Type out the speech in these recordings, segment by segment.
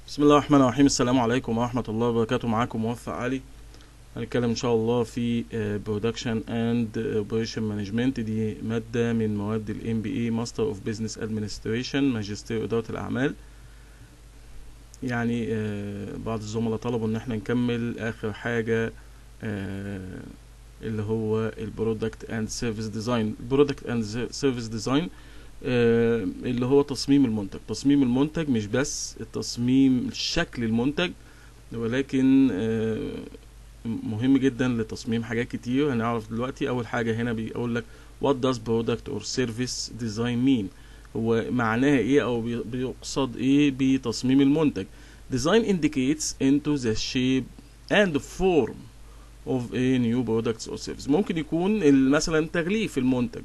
بسم الله الرحمن الرحيم السلام عليكم ورحمة الله وبركاته معاكم موفق علي هنتكلم ان شاء الله في برودكشن اند اوبريشن مانجمنت دي مادة من مواد الام بي اي ماستر اوف بزنس ادمنستريشن ماجستير ادارة الاعمال يعني آه، بعض الزملاء طلبوا ان احنا نكمل اخر حاجة آه، اللي هو البرودكت اند سيرفيس ديزاين البرودكت اند سيرفيس ديزاين اللي هو تصميم المنتج تصميم المنتج مش بس التصميم شكل المنتج ولكن آه، مهم جدا لتصميم حاجات كتير هنعرف دلوقتي اول حاجه هنا بيقول لك what does product or service design mean هو معناها ايه او بي- بيقصد ايه بتصميم المنتج design indicates into the shape and form of a new products or service ممكن يكون ال- مثلا تغليف المنتج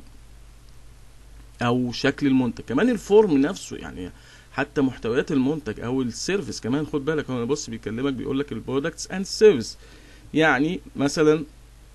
او شكل المنتج كمان الفورم نفسه يعني حتى محتويات المنتج او السيرفيس كمان خد بالك هو بص بيكلمك بيقول لك البرودكتس اند سيرفيس يعني مثلا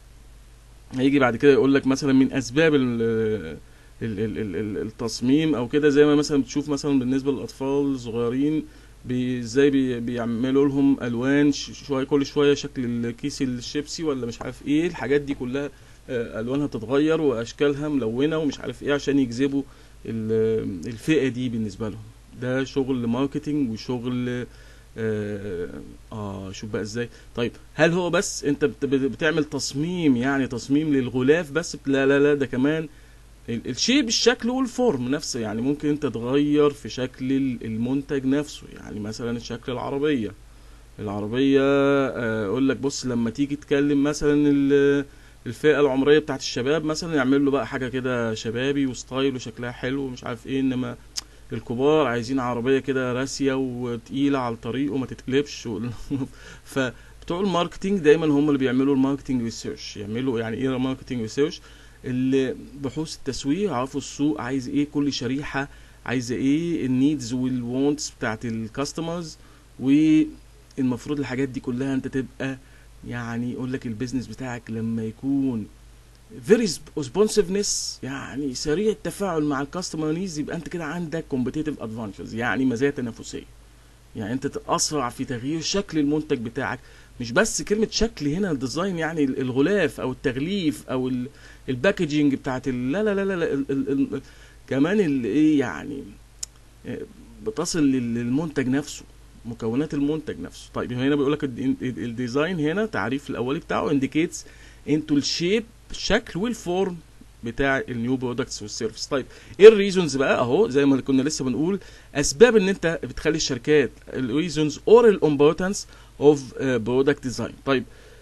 هيجي بعد كده يقول لك مثلا من اسباب ال ال ال ال ال التصميم او كده زي ما مثلا بتشوف مثلا بالنسبه للاطفال الصغيرين بي- ازاي بي بيعملوا لهم الوان ش- شويه كل شويه شكل الكيس الشيبسي ولا مش عارف ايه الحاجات دي كلها آه، الوانها تتغير واشكالها ملونه ومش عارف ايه عشان يجذبوا ال- الفئه دي بالنسبه لهم ده شغل ماركتينج وشغل اه, آه شوف بقى ازاي طيب هل هو بس انت بت- بت- بتعمل تصميم يعني تصميم للغلاف بس لا لا لا ده كمان ال- الشيب الشكل والفورم نفسه يعني ممكن انت تغير في شكل ال- المنتج نفسه يعني مثلا شكل العربية العربية آه، اقول لك بص لما تيجي تكلم مثلا ال- الفئة العمرية بتاعت الشباب مثلا يعمل له بقى حاجة كده شبابي وستايل وشكلها حلو ومش عارف ايه انما الكبار عايزين عربية كده راسية وتقيلة على الطريق وما تتقلبش و... فبتوع الماركتينج دايما هم اللي بيعملوا الماركتينج ريسيرش يعملوا يعني ايه ماركتينج ريسيرش اللي بحوث التسويق يعرفوا السوق عايز ايه كل شريحة عايزة ايه النيدز والوونتس بتاعت الكاستمرز والمفروض الحاجات دي كلها انت تبقى يعني يقول لك البيزنس بتاعك لما يكون very responsiveness يعني سريع التفاعل مع الكاستمر نيدز يبقى انت كده عندك competitive advantages يعني مزايا تنافسيه يعني انت اسرع في تغيير شكل المنتج بتاعك مش بس كلمه شكل هنا الديزاين يعني ال- الغلاف او التغليف او ال- الباكجينج بتاعت ال- لا لا لا لا, لا ال ال ال كمان ال- ايه يعني آه، بتصل لل- للمنتج نفسه مكونات المنتج نفسه طيب هنا بيقول لك الديزاين هنا تعريف الاولي بتاعه indicates انتو الشيب الشكل والفورم بتاع النيو برودكتس والسيرفيس طيب ايه الريزونز بقى اهو زي ما كنا لسه بنقول اسباب ان انت بتخلي الشركات الريزونز اور الامبورتنس اوف برودكت ديزاين طيب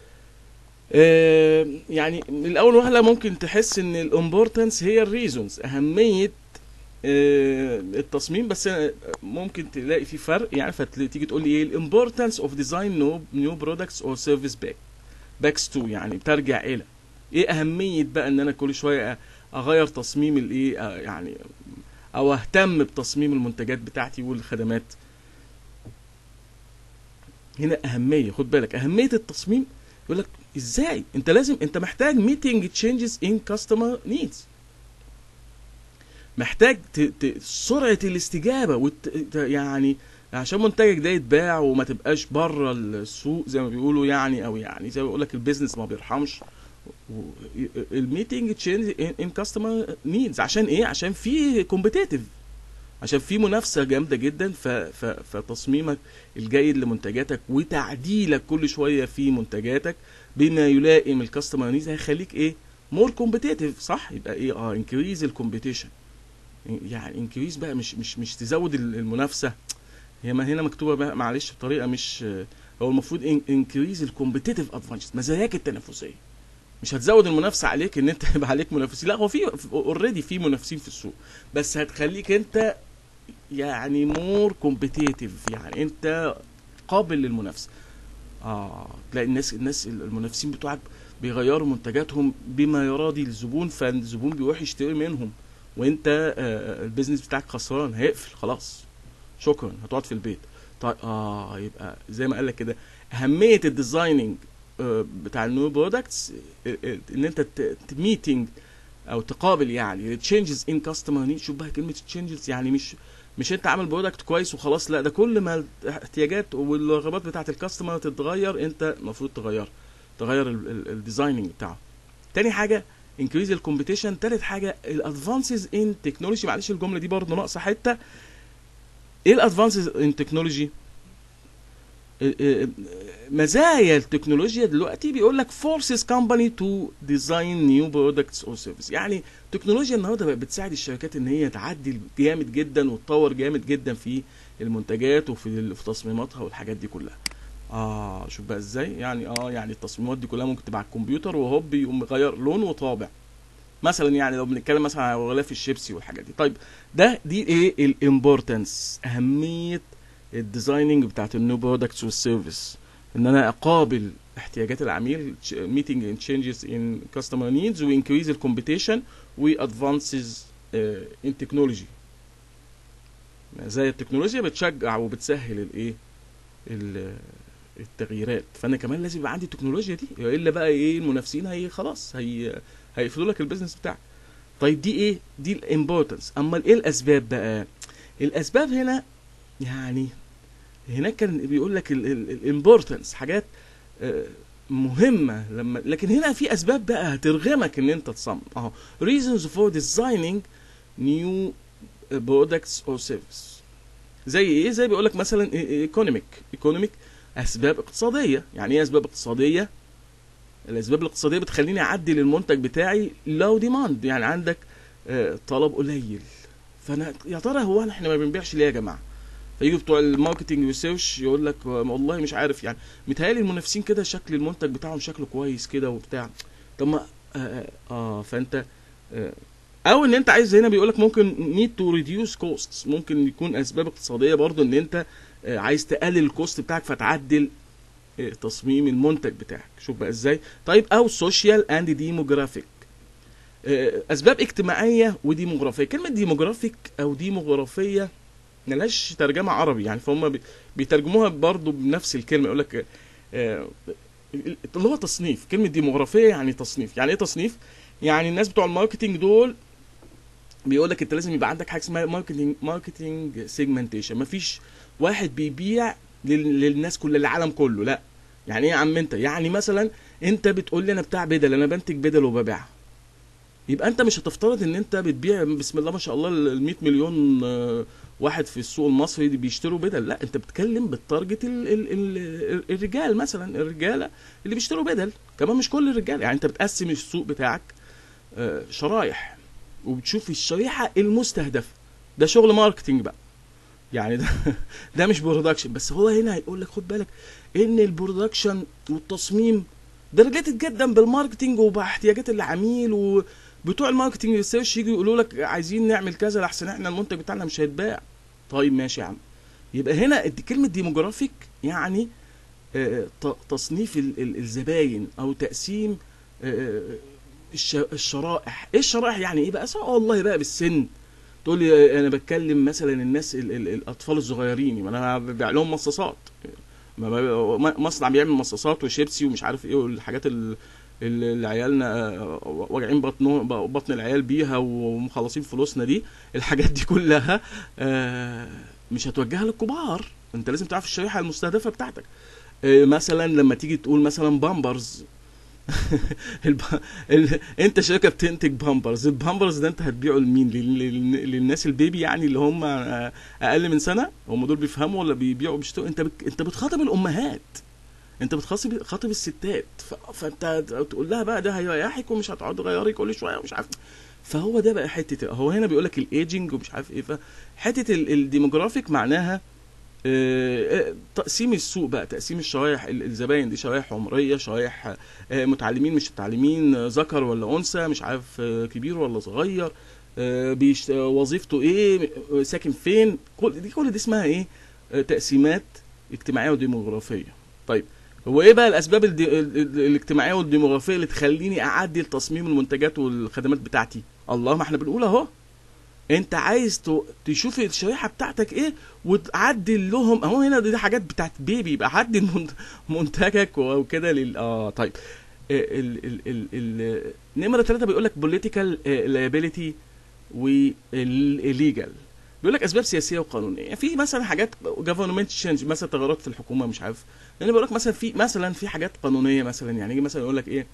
آه يعني من الاول وهله ممكن تحس ان الامبورتنس هي الريزونز اهميه آه التصميم بس آه، ممكن تلاقي في فرق يعني فتيجي تقول لي ايه الامبورتنس اوف ديزاين نو نيو برودكتس اور سيرفيس باك باكس تو يعني بترجع الى ايه اهميه بقى ان انا كل شويه أ- اغير تصميم الايه آه، يعني او اهتم بتصميم المنتجات بتاعتي والخدمات هنا اهميه خد بالك اهميه التصميم يقول لك ازاي انت لازم انت محتاج ميتنج تشينجز ان كاستمر نيدز محتاج ت... ت... سرعه الاستجابه والت... ت- يعني عشان منتجك ده يتباع وما تبقاش بره السوق زي ما بيقولوا يعني او يعني زي ما بيقول لك البيزنس ما بيرحمش الميتنج تشينج ان كاستمر نيدز عشان ايه عشان في كومبيتيتيف عشان في منافسه جامده جدا ف... ف... فتصميمك الجيد لمنتجاتك وتعديلك كل شويه في منتجاتك بما يلائم الكاستمر نيدز هيخليك ايه مور كومبيتيتيف صح يبقى ايه اه انكريز الكومبيتيشن يعني انكريز بقى مش مش مش تزود ال- المنافسه هي ما هنا مكتوبه بقى معلش بطريقه مش هو المفروض انكريز الكومبيتيتيف ادفانتجز مزاياك التنافسيه مش هتزود المنافسه عليك ان انت يبقى عليك منافسين لا هو في اوريدي في منافسين في السوق بس هتخليك انت يعني مور كومبيتيتيف يعني انت قابل للمنافسه اه تلاقي الناس الناس المنافسين بتوعك بيغيروا منتجاتهم بما يراضي الزبون فالزبون بيروح يشتري منهم وانت آه البيزنس بتاعك خسران هيقفل خلاص شكرا هتقعد في البيت طيب اه يبقى زي ما قال لك كده اهميه الديزايننج آه بتاع النيو برودكتس ان انت ميتنج او تقابل يعني تشينجز ان كاستمر نيد شوف بقى كلمه تشينجز يعني مش مش انت عامل برودكت كويس وخلاص لا ده كل ما الاحتياجات والرغبات بتاعت الكاستمر تتغير انت المفروض تغير تغير الديزايننج بتاعه تاني حاجه انكريز الكومبيتيشن تالت حاجه الادفانسز ان تكنولوجي معلش الجمله دي برضه ناقصه حته ايه الادفانسز ان تكنولوجي مزايا التكنولوجيا دلوقتي بيقول لك forces company to design new products or service يعني التكنولوجيا النهارده بقت بتساعد الشركات ان هي تعدل جامد جدا وتطور جامد جدا في المنتجات وفي في تصميماتها والحاجات دي كلها اه شوف بقى ازاي يعني اه يعني التصميمات دي كلها ممكن تبقى على الكمبيوتر وهوب يقوم مغير لون وطابع مثلا يعني لو بنتكلم مثلا على غلاف الشيبسي والحاجات دي طيب ده دي ايه الامبورتنس اهميه الديزايننج بتاعت النيو برودكتس والسيرفيس ان انا اقابل احتياجات العميل meeting and changes in customer needs و increase الكومبيتيشن و advances uh, in technology زي التكنولوجيا بتشجع وبتسهل الايه التغييرات فانا كمان لازم يبقى عندي التكنولوجيا دي الا بقى ايه المنافسين هي خلاص هي هيقفلوا لك البيزنس بتاعك طيب دي ايه دي الامبورتنس اما ايه الاسباب بقى الاسباب هنا يعني هناك كان بيقول لك الامبورتنس حاجات مهمه لما لكن هنا في اسباب بقى هترغمك ان انت تصمم اهو reasons for designing new products or service زي ايه زي بيقول لك مثلا ايكونوميك ايكونوميك اسباب اقتصاديه يعني ايه اسباب اقتصاديه الاسباب الاقتصاديه بتخليني اعدل المنتج بتاعي لو ديماند يعني عندك طلب قليل فانا يا ترى هو احنا ما بنبيعش ليه يا جماعه فيجوا بتوع الماركتنج ريسيرش يقول لك والله مش عارف يعني متهيألي المنافسين كده شكل المنتج بتاعهم شكله كويس كده وبتاع طب ما آه, اه فانت آه او ان انت عايز هنا بيقول لك ممكن نيد تو ريديوس كوستس ممكن يكون اسباب اقتصاديه برضو ان انت آه عايز تقلل الكوست بتاعك فتعدل آه تصميم المنتج بتاعك شوف بقى ازاي طيب او سوشيال اند ديموجرافيك اسباب اجتماعيه وديموغرافيه كلمه ديموغرافيك او ديموغرافيه ملهاش ترجمه عربي يعني فهم بيترجموها برضو بنفس الكلمه يقول لك آه اللي هو تصنيف كلمه ديموغرافيه يعني تصنيف يعني ايه تصنيف يعني الناس بتوع الماركتنج دول بيقول لك انت لازم يبقى عندك حاجه اسمها ماركتنج ماركتنج سيجمنتيشن مفيش واحد بيبيع للناس كل العالم كله لا يعني ايه يا عم انت يعني مثلا انت بتقول لي انا بتاع بدل انا بنتج بدل وببيعها يبقى انت مش هتفترض ان انت بتبيع بسم الله ما شاء الله ال 100 مليون واحد في السوق المصري بيشتروا بدل لا انت بتتكلم بالتارجت ال ال ال الرجال مثلا الرجاله اللي بيشتروا بدل كمان مش كل الرجال يعني انت بتقسم السوق بتاعك شرايح وبتشوف الشريحه المستهدفه ده شغل ماركتنج بقى يعني ده ده مش برودكشن بس هو هنا هيقول لك خد بالك ان البرودكشن والتصميم ده ريليتد جدا بالماركتنج وباحتياجات العميل و بتوع الماركتنج ريسيرش يجوا يقولوا لك عايزين نعمل كذا لحسن احنا المنتج بتاعنا مش هيتباع طيب ماشي يا عم يبقى هنا كلمه ديموجرافيك يعني تصنيف الزباين او تقسيم الشرائح ايه الشرائح يعني ايه بقى والله بقى بالسن تقول لي انا بتكلم مثلا الناس الاطفال الصغيرين ما انا ببيع لهم مصاصات مصنع بيعمل مصاصات وشيبسي ومش عارف ايه والحاجات اللي عيالنا واجعين بطنه بطن العيال بيها ومخلصين فلوسنا دي الحاجات دي كلها مش هتوجهها للكبار انت لازم تعرف الشريحه المستهدفه بتاعتك مثلا لما تيجي تقول مثلا بامبرز الب... ال... انت شركه بتنتج بامبرز البامبرز ده انت هتبيعه لمين لل... للناس البيبي يعني اللي هم اقل من سنه هم دول بيفهموا ولا بيبيعوا بيشتروا انت بك... انت بتخاطب الامهات انت بتخاطب خاطب الستات ف... فانت تقول لها بقى ده هيريحك ومش هتقعد تغيري كل شويه ومش عارف فهو ده بقى حته هو هنا بيقول لك الايجنج ومش عارف ايه فحته الديموجرافيك معناها تقسيم السوق بقى تقسيم الشرايح الزباين دي شرايح عمريه شرايح متعلمين مش متعلمين ذكر ولا انثى مش عارف كبير ولا صغير بيشت... وظيفته ايه ساكن فين كل دي كل دي اسمها ايه تقسيمات اجتماعيه وديموغرافيه طيب هو ايه بقى الاسباب الدي... الاجتماعيه والديموغرافيه اللي تخليني اعدل تصميم المنتجات والخدمات بتاعتي الله ما احنا بنقول اهو انت عايز تشوف الشريحه بتاعتك ايه وتعدل لهم اهو هنا دي حاجات بتاعت بيبي يبقى عدل منتجك وكده لل اه طيب ال ال ال ال نمره ثلاثة بيقول لك بوليتيكال liability والليجال بيقول لك اسباب سياسيه وقانونيه في مثلا حاجات جفرمنت تشينج مثلا تغيرات في الحكومه مش عارف يعني بيقول لك مثلا في مثلا في حاجات قانونيه مثلا يعني يجي مثلا يقول لك ايه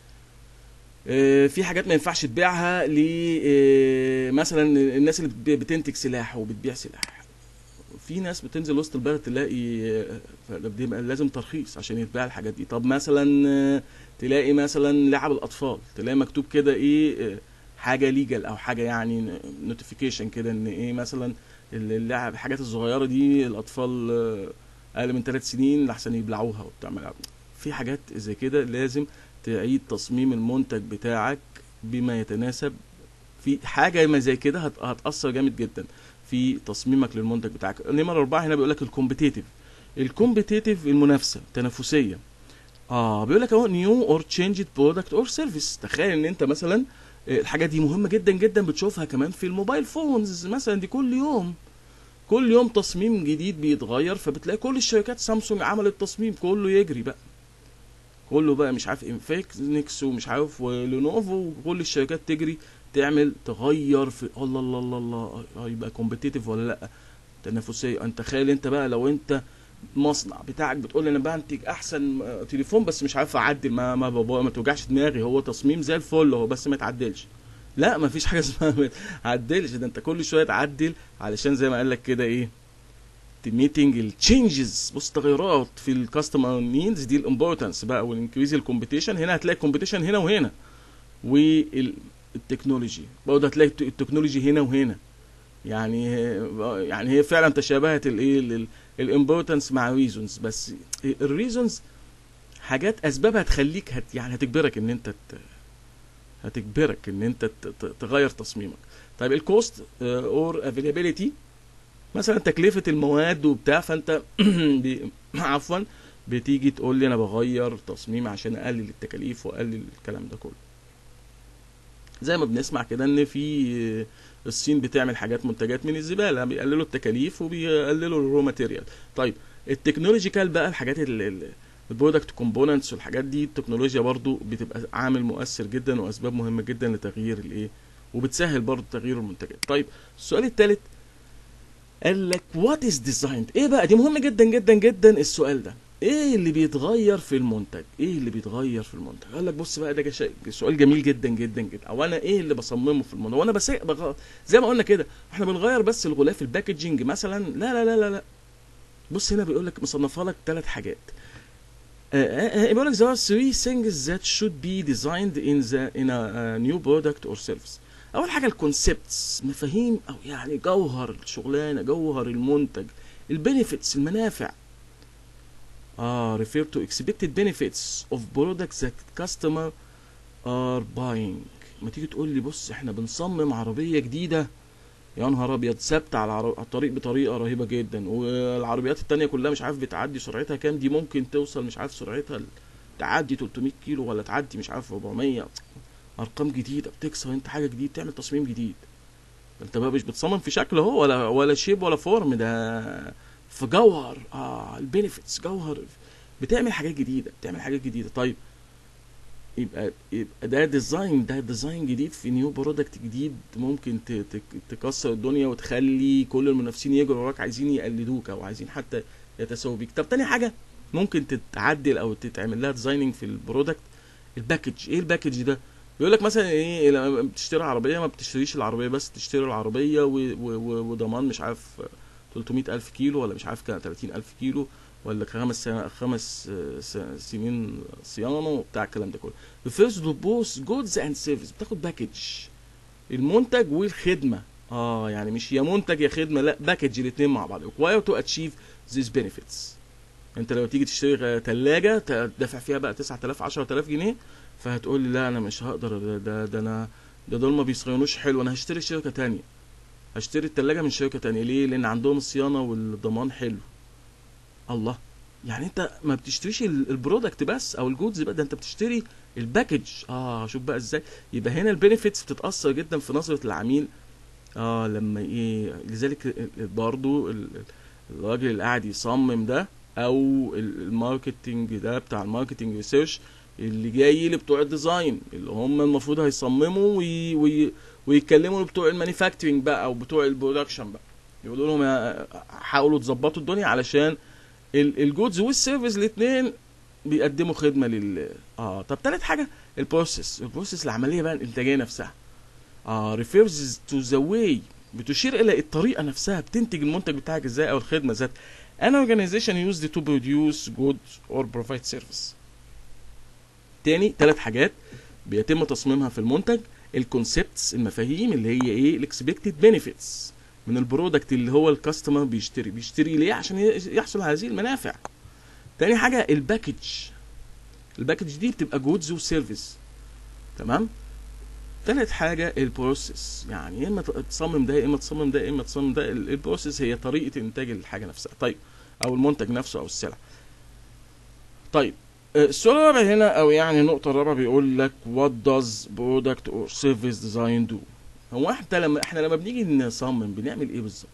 آه، في حاجات ما ينفعش تبيعها ل آه، مثلا الناس اللي بت- بتنتج سلاح وبتبيع سلاح في ناس بتنزل وسط البلد تلاقي آه، فدي بقى لازم ترخيص عشان يتباع الحاجات دي طب مثلا آه، تلاقي مثلا لعب الاطفال تلاقي مكتوب كده ايه آه، حاجه ليجل او حاجه يعني نوتيفيكيشن كده ان ايه مثلا اللعب الحاجات الصغيره دي الاطفال آه، اقل من ثلاث سنين لحسن يبلعوها وبتاع ما- في حاجات زي كده لازم تعيد تصميم المنتج بتاعك بما يتناسب في حاجه ما زي كده هت- هتاثر جامد جدا في تصميمك للمنتج بتاعك نمرة أربعة هنا بيقول لك الكومبيتيتيف الكومبيتيتيف المنافسة التنافسية اه بيقول لك اهو نيو اور تشينجد برودكت اور سيرفيس تخيل ان انت مثلا آه، الحاجه دي مهمه جدا جدا بتشوفها كمان في الموبايل فونز مثلا دي كل يوم كل يوم تصميم جديد بيتغير فبتلاقي كل الشركات سامسونج عملت تصميم كله يجري بقى كله بقى مش عارف انفيكس ومش عارف ولينوفو وكل الشركات تجري تعمل تغير في الله الله الله الله آه، يبقى كومبيتيتيف ولا لا تنافسيه انت تخيل انت بقى لو انت مصنع بتاعك بتقول انا بنتج احسن آه، تليفون بس مش عارف اعدل ما ما بابا ما توجعش دماغي هو تصميم زي الفل هو بس ما يتعدلش لا ما فيش حاجه اسمها ما تعدلش ده انت كل شويه تعدل علشان زي ما قال لك كده ايه ميتنج التشينجز بص تغيرات في الكاستمر نيدز دي الامبورتنس بقى والانكريز الكومبيتيشن هنا هتلاقي كومبيتيشن هنا وهنا والتكنولوجي برضه هتلاقي الت- التكنولوجي هنا وهنا يعني يعني هي فعلا تشابهت الايه الامبورتنس مع ريزونز بس الريزونز حاجات اسبابها تخليك هت يعني هتجبرك ان انت ت- هتجبرك ان انت ت- ت- تغير تصميمك طيب الكوست اور افيلابيليتي مثلا تكلفة المواد وبتاع فانت بي- عفوا بتيجي تقول لي انا بغير تصميم عشان اقلل التكاليف واقلل الكلام ده كله زي ما بنسمع كده ان في الصين بتعمل حاجات منتجات من الزباله بيقللوا التكاليف وبيقللوا الرو ماتيريال طيب التكنولوجيكال بقى الحاجات البرودكت كومبوننتس والحاجات دي التكنولوجيا برضو بتبقى عامل مؤثر جدا واسباب مهمه جدا لتغيير الايه وبتسهل برضو تغيير المنتجات طيب السؤال الثالث قال لك وات از ديزايند ايه بقى دي مهم جدا جدا جدا السؤال ده ايه اللي بيتغير في المنتج ايه اللي بيتغير في المنتج قال لك بص بقى ده جا- سؤال جميل جدا جدا جدا او انا ايه اللي بصممه في المنتج وانا بس بغ... زي ما قلنا كده احنا بنغير بس الغلاف الباكجينج مثلا لا لا لا لا لا بص هنا بيقول لك مصنفها لك ثلاث حاجات آه، آه، آه، بيقول لك there are three things that should be designed in the in a, a new product or service اول حاجه الكونسبتس مفاهيم او يعني جوهر الشغلانه جوهر المنتج البينيفيتس المنافع اه refer to expected benefits of products that customer are buying ما تيجي تقول لي بص احنا بنصمم عربيه جديده يا نهار ابيض ثابته على العر- على الطريق بطريقه رهيبه جدا والعربيات التانية كلها مش عارف بتعدي سرعتها كام دي ممكن توصل مش عارف سرعتها ل- تعدي 300 كيلو ولا تعدي مش عارف 400 ارقام جديده بتكسر انت حاجه جديد تعمل تصميم جديد انت بقى مش بتصمم في شكل هو ولا ولا شيب ولا فورم ده في جوهر اه البينيفيتس جوهر بتعمل حاجات جديده بتعمل حاجات جديده طيب يبقى يبقى ده ديزاين ده ديزاين جديد في نيو برودكت جديد ممكن ت- ت- تكسر الدنيا وتخلي كل المنافسين يجروا وراك عايزين يقلدوك او عايزين حتى يتساووا بيك طب تاني حاجه ممكن تتعدل او تتعمل لها ديزايننج في البرودكت الباكج ايه الباكج ده بيقول لك مثلا ايه لما بتشتري عربيه ما بتشتريش العربيه بس تشتري العربيه و- و- و- وضمان مش عارف 300 الف كيلو ولا مش عارف كام 30 الف كيلو ولا خمس سنة خمس آه، س- سنين صيانه وبتاع الكلام ده كله refers to both goods and service بتاخد باكج المنتج والخدمه اه يعني مش يا منتج يا خدمه لا باكج الاثنين مع بعض require to achieve these benefits انت لو تيجي تشتري ثلاجه تدفع فيها بقى 9000 10000 جنيه فهتقول لي لا انا مش هقدر ده ده, ده انا ده دول ما بيصينوش حلو انا هشتري شركه تانية هشتري التلاجة من شركه تانية ليه لان عندهم الصيانه والضمان حلو الله يعني انت ما بتشتريش ال- البرودكت بس او الجودز بقى ده انت بتشتري الباكج اه شوف بقى ازاي يبقى هنا البينيفيتس بتتاثر جدا في نظره العميل اه لما ايه لذلك ال- ال- برضو ال- ال- الراجل اللي قاعد يصمم ده او ال- الماركتنج ده بتاع الماركتنج ريسيرش اللي جاي لبتوع الديزاين اللي هم المفروض هيصمموا وي وي ويتكلموا لبتوع المانيفاكتشرنج بقى او بتوع البرودكشن بقى يقولوا لهم يا- حاولوا تظبطوا الدنيا علشان الجودز والسيرفيس الاثنين بيقدموا خدمه لل اه طب تالت حاجه البروسيس البروسيس العمليه بقى الانتاجيه نفسها اه refers to the way بتشير الى الطريقه نفسها بتنتج المنتج بتاعك ازاي او الخدمه ذات an organization used to produce goods or provide service تاني تلات حاجات بيتم تصميمها في المنتج الكونسبتس المفاهيم اللي هي ايه الاكسبكتد بنفيتس من البرودكت اللي هو الكاستمر بيشتري بيشتري ليه عشان ي- يحصل على هذه المنافع تاني حاجه الباكج الباكج دي بتبقى جودز وسيرفيس تمام تالت حاجة البروسيس يعني يا اما ت- تصمم ده يا اما تصمم ده يا اما تصمم ده ال- البروسيس هي طريقة انتاج الحاجة نفسها طيب او المنتج نفسه او السلعة طيب آه، السؤال الرابع هنا او يعني النقطة الرابعة بيقول لك what does product or service design do هو احنا لما احنا لما بنيجي نصمم بنعمل ايه بالظبط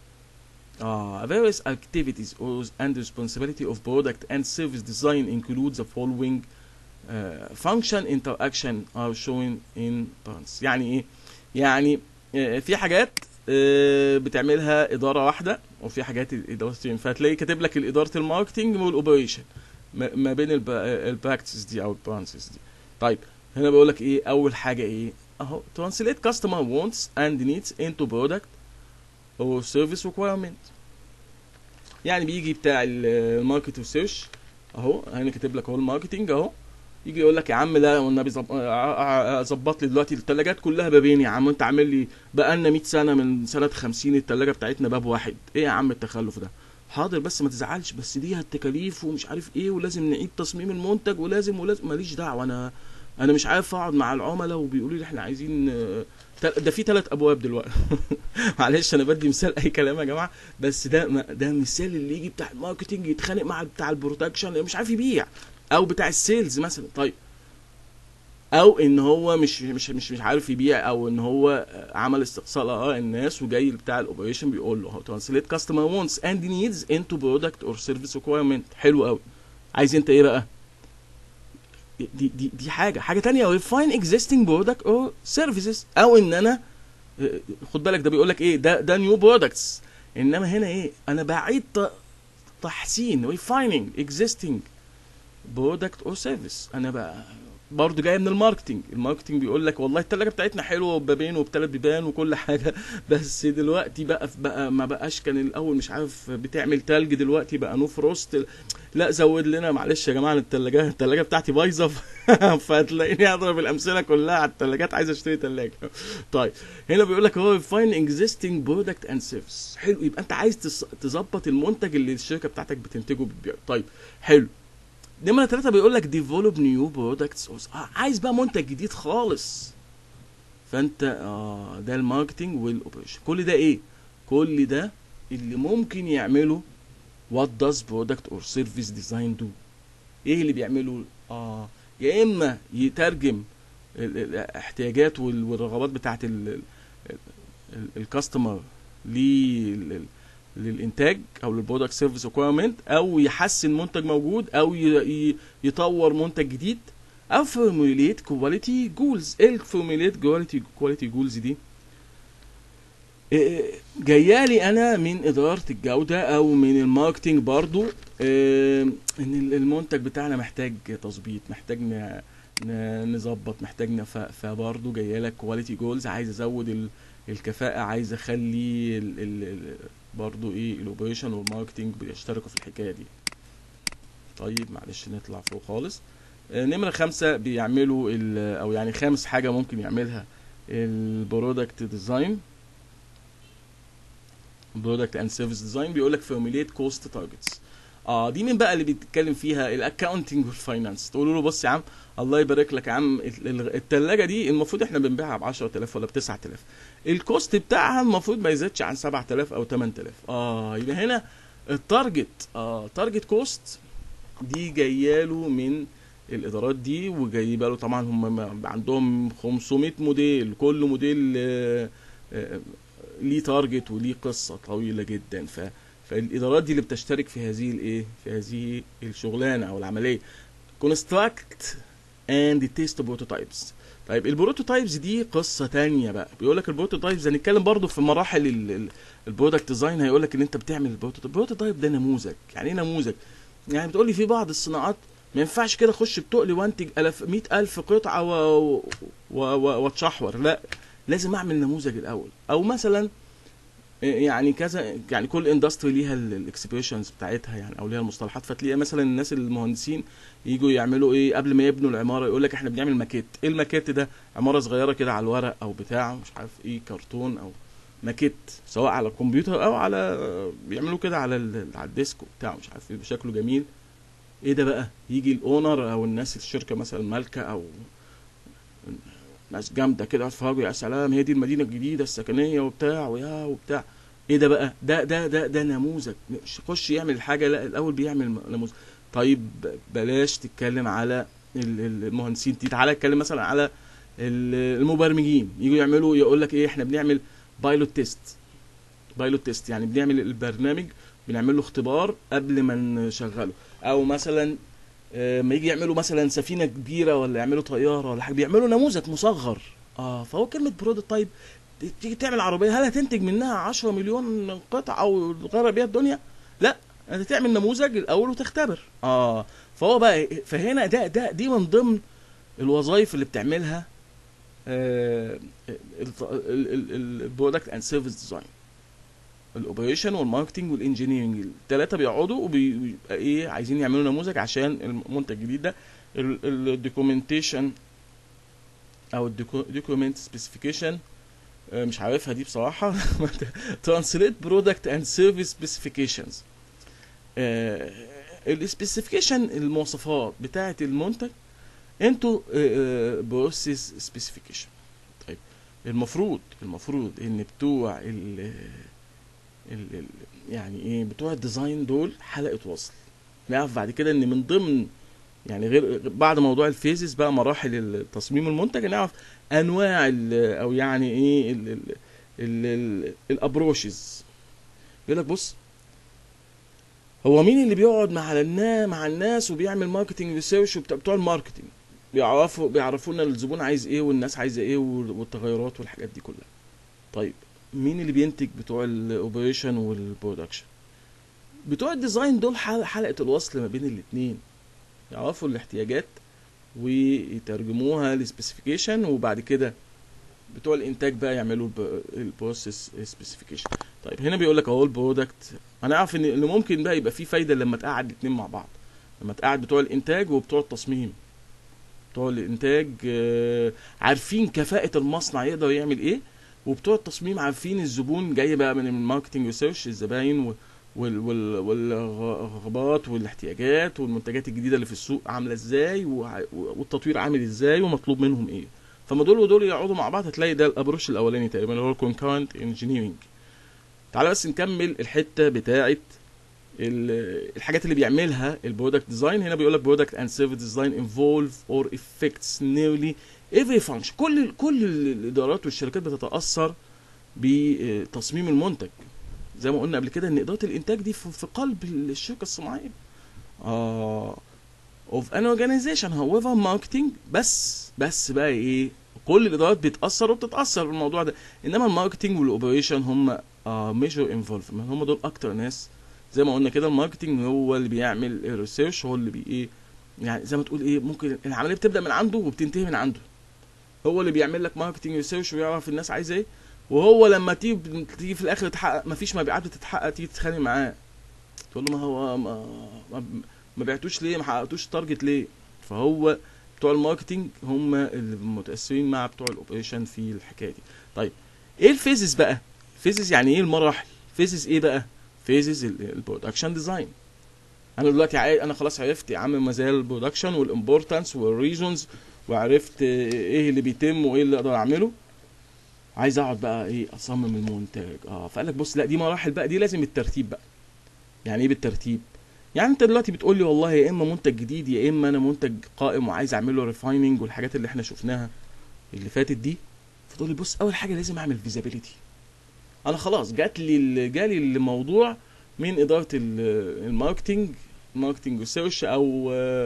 آه various activities or and responsibility of product and service design include the following uh, function interaction are shown in parts يعني ايه يعني آه، في حاجات آه، بتعملها اداره واحده وفي حاجات ادارتين فتلاقي كاتب لك الاداره الماركتنج والاوبريشن ما ما بين البراكتس دي او البرانسز دي طيب هنا بيقول لك ايه اول حاجه ايه اهو translate customer wants and needs into product or service requirement يعني بيجي بتاع ال- الماركت ريسيرش اهو هنا كاتب لك اهو الماركتنج اهو يجي يقول لك يا عم لا والنبي ظب- ع- ع- ظبط لي دلوقتي الثلاجات كلها بابين يا عم انت عامل لي بقالنا 100 سنه من سنه 50 الثلاجه بتاعتنا باب واحد ايه يا عم التخلف ده حاضر بس ما تزعلش بس دي التكاليف ومش عارف ايه ولازم نعيد تصميم المنتج ولازم ولازم ماليش دعوه انا انا مش عارف اقعد مع العملاء وبيقولوا لي احنا عايزين آه، تل- ده في ثلاث ابواب دلوقتي معلش انا بدي مثال اي كلام يا جماعه بس ده ما- ده مثال اللي يجي بتاع الماركتنج يتخانق مع بتاع البرودكشن مش عارف يبيع او بتاع السيلز مثلا طيب او ان هو مش مش مش مش عارف يبيع او ان هو عمل استقصاء لاراء الناس وجاي بتاع الاوبريشن بيقول له ترانسليت كاستمر وونتس اند نيدز انتو برودكت اور سيرفيس ريكويرمنت حلو قوي عايز انت ايه بقى دي دي دي حاجه حاجه تانية refine existing product or services او ان انا آه، خد بالك ده بيقول لك ايه ده ده نيو برودكتس انما هنا ايه انا بعيد ت- تحسين refining existing برودكت اور سيرفيس انا بقى برضه جايه من الماركتنج الماركتنج بيقول لك والله التلاجه بتاعتنا حلوه وبابين وبثلاث بيبان وكل حاجه بس دلوقتي بقى بقى ما بقاش كان الاول مش عارف بتعمل تلج دلوقتي بقى نو فروست لا زود لنا معلش يا جماعه التلاجه التلاجه بتاعتي بايظه فتلاقيني اضرب الامثله كلها على التلاجات عايز اشتري تلاجه طيب هنا بيقول لك هو فاين اكزيستنج برودكت اند سيرفيس حلو يبقى انت عايز تس- تظبط المنتج اللي الشركه بتاعتك بتنتجه بتبيعه طيب حلو نمرة ثلاثة بيقول لك ديفلوب نيو برودكتس عايز بقى منتج جديد خالص فانت اه ده الماركتنج والاوبريشن كل ده ايه؟ كل ده اللي ممكن يعمله وات داز برودكت اور سيرفيس ديزاين دو ايه اللي بيعمله اه يا اما يترجم ال- ال- الاحتياجات وال- والرغبات بتاعت الكاستمر للانتاج او للبرودكت سيرفيس ريكويرمنت او يحسن منتج موجود او ي- ي- يطور منتج جديد او فورموليت كواليتي جولز ايه الفورموليت كواليتي كواليتي جولز دي إيه، جايه لي انا من اداره الجوده او من الماركتنج برضو إيه، ان ال- المنتج بتاعنا محتاج تظبيط محتاج ن- ن- نظبط محتاج نف- فبرضو جايه لك كواليتي جولز عايز ازود ال- الكفاءه عايز اخلي ال ال ال برضو ايه الاوبريشن والماركتنج بيشتركوا في الحكايه دي طيب معلش نطلع فوق خالص آه، نمرة خمسة بيعملوا ال- أو يعني خامس حاجة ممكن يعملها البرودكت ديزاين برودكت اند سيرفيس ديزاين بيقول لك فورميليت كوست تارجتس اه دي مين بقى اللي بيتكلم فيها الاكاونتنج والفاينانس تقولوا له بص يا عم الله يبارك لك يا عم ال- ال- التلاجة دي المفروض احنا بنبيعها ب 10000 ولا ب 9000 الكوست بتاعها المفروض ما يزيدش عن 7000 او 8000 اه يبقى هنا التارجت اه تارجت كوست دي جاياله من الادارات دي وجايبه له طبعا هم عندهم 500 موديل كل موديل آه، آه، ليه تارجت وليه قصه طويله جدا ف فالادارات دي اللي بتشترك في هذه الايه في هذه الشغلانه او العمليه construct and test prototypes طيب البروتوتايبز دي قصه تانية بقى بيقول لك البروتوتايبز هنتكلم برضو في مراحل البرودكت ديزاين هيقول لك ان انت بتعمل البروتوتايب البروتوتايب ده نموذج يعني ايه نموذج يعني بتقول لي في بعض الصناعات ما ينفعش كده اخش بتقلي وانتج ألف مئة ألف قطعة و... و... و... واتشحور لا لازم اعمل نموذج الاول او مثلا يعني كذا يعني كل اندستري ليها الاكسبريشنز بتاعتها يعني او ليها المصطلحات فتلاقي مثلا الناس المهندسين يجوا يعملوا ايه قبل ما يبنوا العماره يقول لك احنا بنعمل ماكيت ايه الماكيت ده عماره صغيره كده على الورق او بتاع مش عارف ايه كرتون او ماكيت سواء على الكمبيوتر او على بيعملوا كده على ال... على الديسك وبتاع مش عارف ايه بشكله جميل ايه ده بقى يجي الاونر او الناس الشركه مثلا مالكه او ناس جامده كده يتفرجوا يا سلام هي دي المدينه الجديده السكنيه وبتاع ويا وبتاع ايه ده بقى ده ده ده ده نموذج مش يخش يعمل حاجه لا الاول بيعمل نموذج طيب بلاش تتكلم على المهندسين تعالى اتكلم مثلا على المبرمجين يجوا يعملوا يقول لك ايه احنا بنعمل بايلوت تيست بايلوت تيست يعني بنعمل البرنامج بنعمل له اختبار قبل ما نشغله او مثلا ما يجي يعملوا مثلا سفينه كبيره ولا يعملوا طياره ولا حاجه بيعملوا نموذج مصغر اه فهو كلمه بروتوتايب تيجي تعمل عربيه هل هتنتج منها 10 مليون قطعه او تغير بيها الدنيا لا انت تعمل نموذج الاول وتختبر اه فهو بقى فهنا ده ده دي من ضمن الوظائف اللي بتعملها البرودكت اند سيرفيس ديزاين الاوبريشن والماركتنج والانجينيرنج الثلاثه بيقعدوا وبيبقى ايه عايزين يعملوا نموذج عشان المنتج الجديد ده الدوكيومنتيشن او الدوكيومنت سبيسيفيكيشن مش عارفها دي بصراحه ترانسليت برودكت اند سيرفيس سبيسيفيكيشنز السبيسيفيكيشن المواصفات بتاعه المنتج انتوا بروسيس سبيسيفيكيشن طيب المفروض المفروض ان بتوع ال ال ال يعني ايه بتوع الديزاين دول حلقه وصل نعرف بعد كده ان من ضمن يعني غير بعد موضوع الفيزز بقى مراحل تصميم المنتج نعرف انواع او يعني ايه ال ال ال الابروشز يقول لك بص هو مين اللي بيقعد مع الناس مع الناس وبيعمل ماركتنج ريسيرش بتوع الماركتنج بيعرفوا بيعرفوا لنا الزبون عايز ايه والناس عايزه ايه والتغيرات والحاجات دي كلها طيب مين اللي بينتج بتوع الاوبريشن والبرودكشن بتوع الديزاين دول حلقه الوصل ما بين الاثنين يعرفوا الاحتياجات ويترجموها لسبيسيفيكيشن وبعد كده بتوع الانتاج بقى يعملوا البروسيس سبيسيفيكيشن طيب هنا بيقول لك اهو البرودكت هنعرف ان اللي ممكن بقى يبقى فيه فايده لما تقعد الاثنين مع بعض لما تقعد بتوع الانتاج وبتوع التصميم بتوع الانتاج عارفين كفاءه المصنع يقدر يعمل ايه وبتوع التصميم عارفين الزبون جاي بقى من الماركتنج ريسيرش الزباين وال وال والرغبات والاحتياجات والمنتجات الجديده اللي في السوق عامله ازاي والتطوير عامل ازاي ومطلوب منهم ايه فما دول ودول يقعدوا مع بعض هتلاقي ده الابروش الاولاني تقريبا اللي هو الكونكرنت انجينيرنج تعالى بس نكمل الحته بتاعه الحاجات اللي بيعملها البرودكت ديزاين هنا بيقول لك برودكت اند سيرفيس ديزاين انفولف اور افكتس نيرلي every function كل كل الادارات والشركات بتتاثر بتصميم المنتج زي ما قلنا قبل كده ان اداره الانتاج دي في قلب الشركه الصناعيه آه of an organization however marketing بس بس بقى ايه كل الادارات بتاثر وبتتاثر بالموضوع ده انما الماركتنج والاوبريشن هم ميجر انفولفمنت هم دول اكتر ناس زي ما قلنا كده الماركتنج هو اللي بيعمل الريسيرش هو اللي بي ايه يعني زي ما تقول ايه ممكن العمليه بتبدا من عنده وبتنتهي من عنده هو اللي بيعمل لك ماركتنج ريسيرش ويعرف الناس عايزه ايه وهو لما تيجي تيجي في الاخر تحقق مفيش مبيعات بتتحقق تيجي تتخانق معاه تقول له ما هو ما, ما, ما بعتوش ليه ما حققتوش التارجت ليه فهو بتوع الماركتنج هم اللي متاثرين مع بتوع الاوبريشن في الحكايه دي طيب ايه الفيزز بقى فيزز يعني ايه المراحل فيزز ايه بقى فيزز البرودكشن ديزاين انا دلوقتي عاي... انا خلاص عرفت يا عم مزايا البرودكشن والامبورتانس والريزونز وعرفت ايه اللي بيتم وايه اللي اقدر اعمله عايز اقعد بقى ايه اصمم المنتج اه فقال لك بص لا دي مراحل بقى دي لازم الترتيب بقى يعني ايه بالترتيب يعني انت دلوقتي بتقول لي والله يا اما منتج جديد يا اما انا منتج قائم وعايز اعمل له ريفايننج والحاجات اللي احنا شفناها اللي فاتت دي فتقول لي بص اول حاجه لازم اعمل فيزابيليتي انا خلاص جات لي جالي الموضوع من اداره الماركتنج ماركتنج ريسيرش او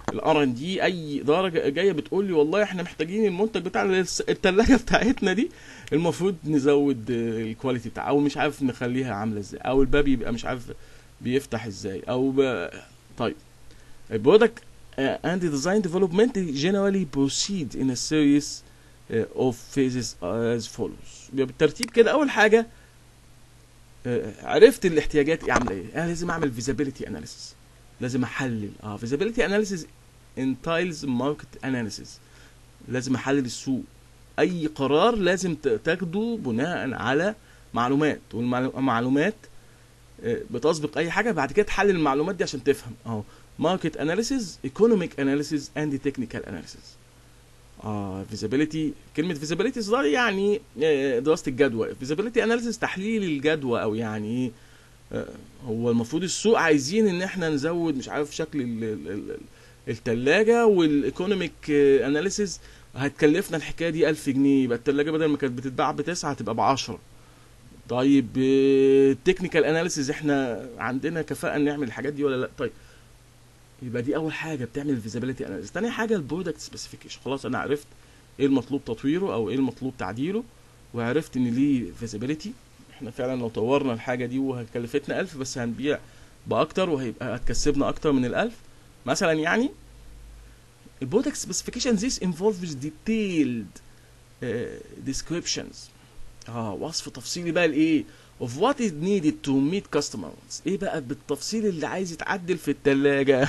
الار ان دي اي اداره جا- جايه بتقول لي والله احنا محتاجين المنتج بتاع الس- التلاجه بتاعتنا دي المفروض نزود آه، الكواليتي بتاعها او مش عارف نخليها عامله ازاي او الباب يبقى مش عارف بيفتح ازاي او ب... طيب البرودكت and design development generally proceed in a series uh, of phases as follows يبقى بالترتيب كده اول حاجه آه، عرفت الاحتياجات ايه عامله ايه انا لازم اعمل feasibility analysis لازم احلل اه feasibility analysis entails market analysis لازم احلل السوق اي قرار لازم ت- تاخده بناء على معلومات والمعلومات بتسبق اي حاجه بعد كده تحلل المعلومات دي عشان تفهم اهو ماركت اناليسيز ايكونوميك اناليسيز اند تكنيكال اناليسيز اه فيزابيليتي كلمه فيزابيليتي ده يعني آه، دراسه الجدوى فيزابيليتي اناليسيز تحليل الجدوى او يعني ايه آه، هو المفروض السوق عايزين ان احنا نزود مش عارف شكل ال- ال- ال- التلاجة والايكونوميك اناليسيز هتكلفنا الحكايه دي 1000 جنيه يبقى التلاجة بدل ما كانت بتتباع بتسعة هتبقى بعشرة طيب التكنيكال اناليسيز احنا عندنا كفاءه نعمل الحاجات دي ولا لا طيب يبقى دي اول حاجه بتعمل الفيزابيليتي اناليسيز تاني حاجه البرودكت سبيسيفيكيشن خلاص انا عرفت ايه المطلوب تطويره او ايه المطلوب تعديله وعرفت ان ليه فيزابيليتي احنا فعلا لو طورنا الحاجه دي وهكلفتنا 1000 بس هنبيع باكتر وهيبقى هتكسبنا اكتر من الألف مثلا يعني البرودكت سبيسيفيكيشن this involves detailed uh, descriptions اه وصف تفصيلي بقى لايه of what is needed to meet customers ايه بقى بالتفصيل اللي عايز يتعدل في التلاجة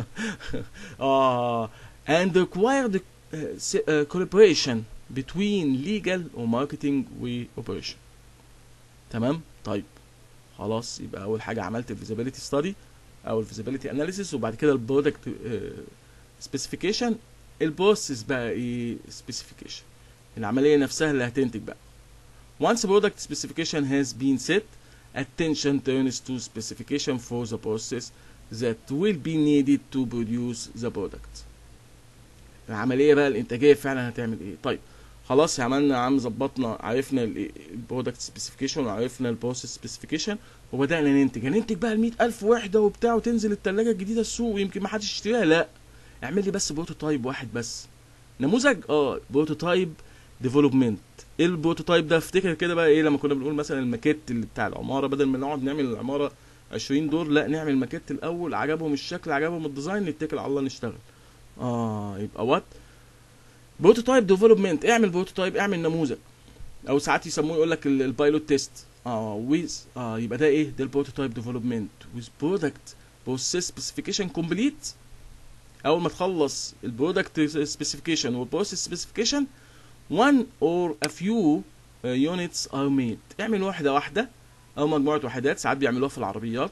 اه and required uh, s- uh, collaboration between legal وماركتينج واوبريشن تمام طيب خلاص يبقى اول حاجه عملت الفيزابيليتي ستادي او الفيزابيليتي اناليسيس وبعد كده البرودكت سبيسيفيكيشن البروسيس بقى ايه سبيسيفيكيشن العمليه نفسها اللي هتنتج بقى Once product specification has been set, attention turns to specification for the process that will be needed to produce the product. العملية بقى الإنتاجية فعلا هتعمل إيه؟ طيب خلاص عملنا عم ظبطنا عرفنا البرودكت سبيسيفيكيشن وعرفنا البروسيس سبيسيفيكيشن وبدأنا ننتج هننتج بقى ال ألف وحدة وبتاع وتنزل التلاجة الجديدة السوق ويمكن ما حدش يشتريها لا اعمل لي بس بروتوتايب واحد بس نموذج اه بروتوتايب ديفلوبمنت ايه البروتوتايب ده افتكر كده بقى ايه لما كنا بنقول مثلا الماكيت اللي بتاع العماره بدل ما نقعد نعمل العماره 20 دور لا نعمل ماكيت الاول عجبهم الشكل عجبهم الديزاين نتكل على الله نشتغل اه يبقى وات بروتوتايب ديفلوبمنت اعمل بروتوتايب اعمل نموذج او ساعات يسموه يقول لك البايلوت تيست اه ويز اه يبقى ده ايه ده البروتوتايب ديفلوبمنت ويز برودكت بروسيس سبيسيفيكيشن كومبليت اول ما تخلص البرودكت سبيسيفيكيشن والبروسيس سبيسيفيكيشن one or a few uh, units are made اعمل واحدة واحدة أو مجموعة وحدات ساعات بيعملوها في العربيات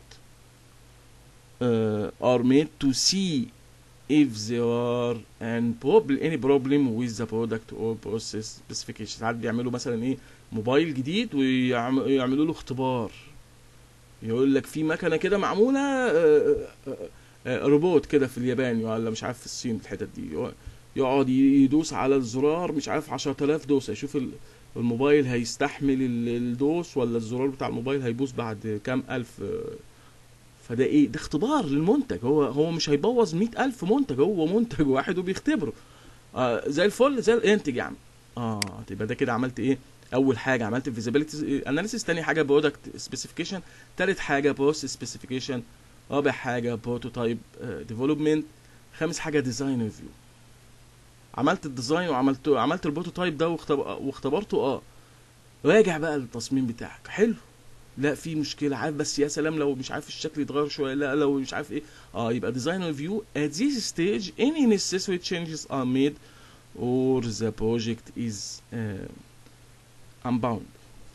uh, are made to see if there are an problem any problem with the product or process specification ساعات بيعملوا مثلا ايه موبايل جديد ويعملوا له اختبار يقول لك في مكنه كده معموله آه، آه، آه، روبوت كده في اليابان ولا مش عارف في الصين في الحتت دي يقعد يدوس على الزرار مش عارف 10000 دوسه يشوف ال- الموبايل هيستحمل ال- الدوس ولا الزرار بتاع الموبايل هيبوظ بعد كام الف آه، فده ايه ده اختبار للمنتج هو هو مش هيبوظ مئة الف منتج هو منتج واحد وبيختبره آه زي الفل زي انتج يا عم اه تبقى ده كده عملت ايه اول حاجه عملت فيزيبيليتي اناليسيس تاني حاجه برودكت سبيسيفيكيشن تالت حاجه بروسيس سبيسيفيكيشن رابع حاجه بروتوتايب ديفلوبمنت خامس حاجه ديزاين ريفيو عملت الديزاين وعملت عملت البروتوتايب ده واختب- واختبرته اه راجع بقى التصميم بتاعك حلو لا في مشكله عارف بس يا سلام لو مش عارف الشكل يتغير شويه لا لو مش عارف ايه اه يبقى ديزاين ريفيو at this stage any necessary changes are made or the project is uh, unbound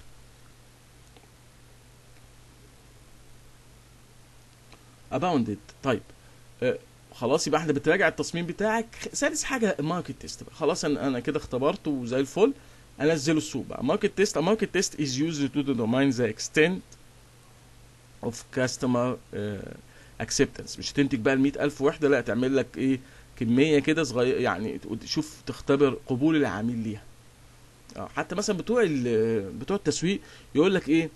abounded طيب آه خلاص يبقى احنا بتراجع التصميم بتاعك سادس حاجه ماركت تيست بقى خلاص انا انا كده اختبرته وزي الفل انزله السوق بقى ماركت تيست ماركت تيست is used to determine the extent of customer uh, acceptance مش هتنتج بقى ال ألف وحده لا تعمل لك ايه كميه كده صغيره يعني تشوف تختبر قبول العميل ليها اه حتى مثلا بتوع ال- بتوع التسويق يقول لك ايه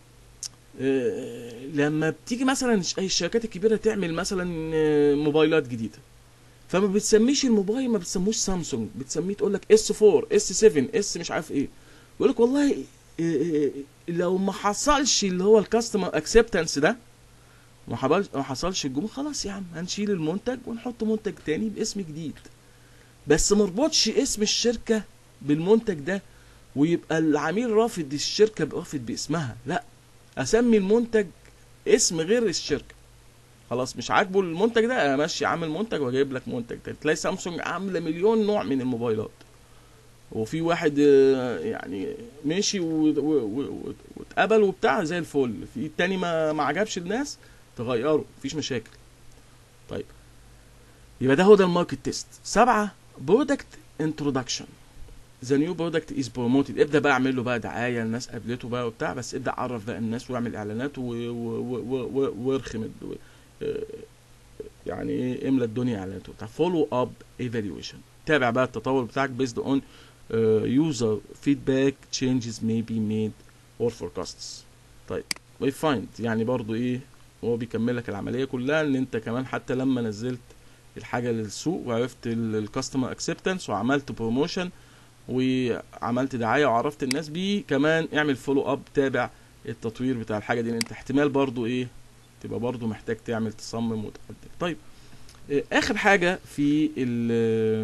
آه، لما بتيجي مثلا ش- اي الشركات الكبيره تعمل مثلا آه، موبايلات جديده فما بتسميش الموبايل ما بتسموش سامسونج بتسميه تقول لك اس 4 اس 7 اس مش عارف ايه يقول لك والله إيه إيه لو ما حصلش اللي هو الكاستمر اكسبتنس ده ما حبل- ما حصلش الجمهور خلاص يا عم هنشيل المنتج ونحط منتج تاني باسم جديد بس ما اربطش اسم الشركه بالمنتج ده ويبقى العميل رافض الشركه رافض باسمها لا اسمي المنتج اسم غير الشركه خلاص مش عاجبه المنتج ده امشي عامل منتج واجيب لك منتج تاني تلاقي سامسونج عامله مليون نوع من الموبايلات وفي واحد آه، يعني مشي و- و- و- واتقبل وبتاع زي الفل في التاني ما ما عجبش الناس تغيره مفيش مشاكل طيب يبقى ده هو ده الماركت تيست سبعة برودكت انترودكشن ذا نيو برودكت از بروموتد ابدا بقى اعمل له بقى دعايه الناس قابلته بقى وبتاع بس ابدا عرف بقى الناس واعمل اعلانات و- و- و- و- وارخم الد- و- آه، يعني ايه املى الدنيا اعلانات وبتاع فولو اب ايفالويشن تابع بقى التطور بتاعك بيزد اون يوزر فيدباك changes may be made or forecasts طيب we find يعني برضو ايه هو بيكمل لك العمليه كلها ان انت كمان حتى لما نزلت الحاجه للسوق وعرفت الكاستمر اكسبتنس وعملت بروموشن وعملت دعايه وعرفت الناس بيه كمان اعمل فولو اب تابع التطوير بتاع الحاجه دي لان انت احتمال برضو ايه تبقى برضو محتاج تعمل تصمم وتقدم طيب آه، اخر حاجه في ال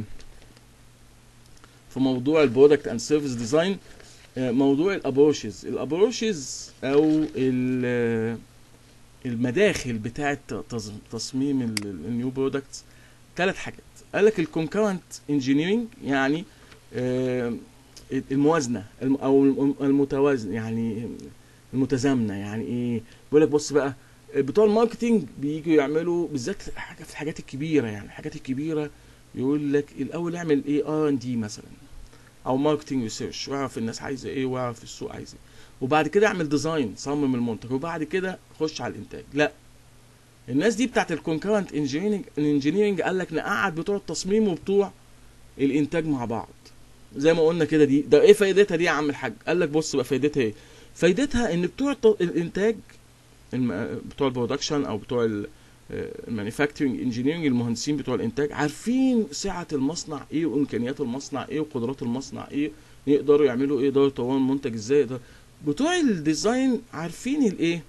في موضوع البرودكت اند سيرفيس ديزاين موضوع الابروشز الابروشز او ال- المداخل بتاعه تص- تصميم النيو برودكتس ثلاث حاجات قال لك الكونكرنت انجينيرنج يعني آه، الموازنه الم- او الم- المتوازنه يعني المتزامنه يعني ايه بيقول لك بص بقى بتوع الماركتينج بييجوا يعملوا بالذات حاجه في الحاجات الكبيره يعني الحاجات الكبيره يقول لك الاول اعمل ايه ار ان دي مثلا او ماركتنج ريسيرش واعرف الناس عايزه ايه واعرف السوق عايز ايه وبعد كده اعمل ديزاين صمم المنتج وبعد كده خش على الانتاج لا الناس دي بتاعت الكونكرنت انجينيرنج الانجينيرنج قال لك نقعد بتوع التصميم وبتوع الانتاج مع بعض زي ما قلنا كده دي ده ايه فايدتها دي يا عم الحاج قال لك بص بقى فايدتها ايه فايدتها ان بتوع الت- الانتاج الم- بتوع البرودكشن او بتوع المانيفاكتشرنج انجينيرنج المهندسين بتوع الانتاج عارفين سعه المصنع ايه وامكانيات المصنع ايه وقدرات المصنع ايه يقدروا يعملوا ايه يقدروا يطوروا المنتج ازاي يقدر بتوع الديزاين عارفين الايه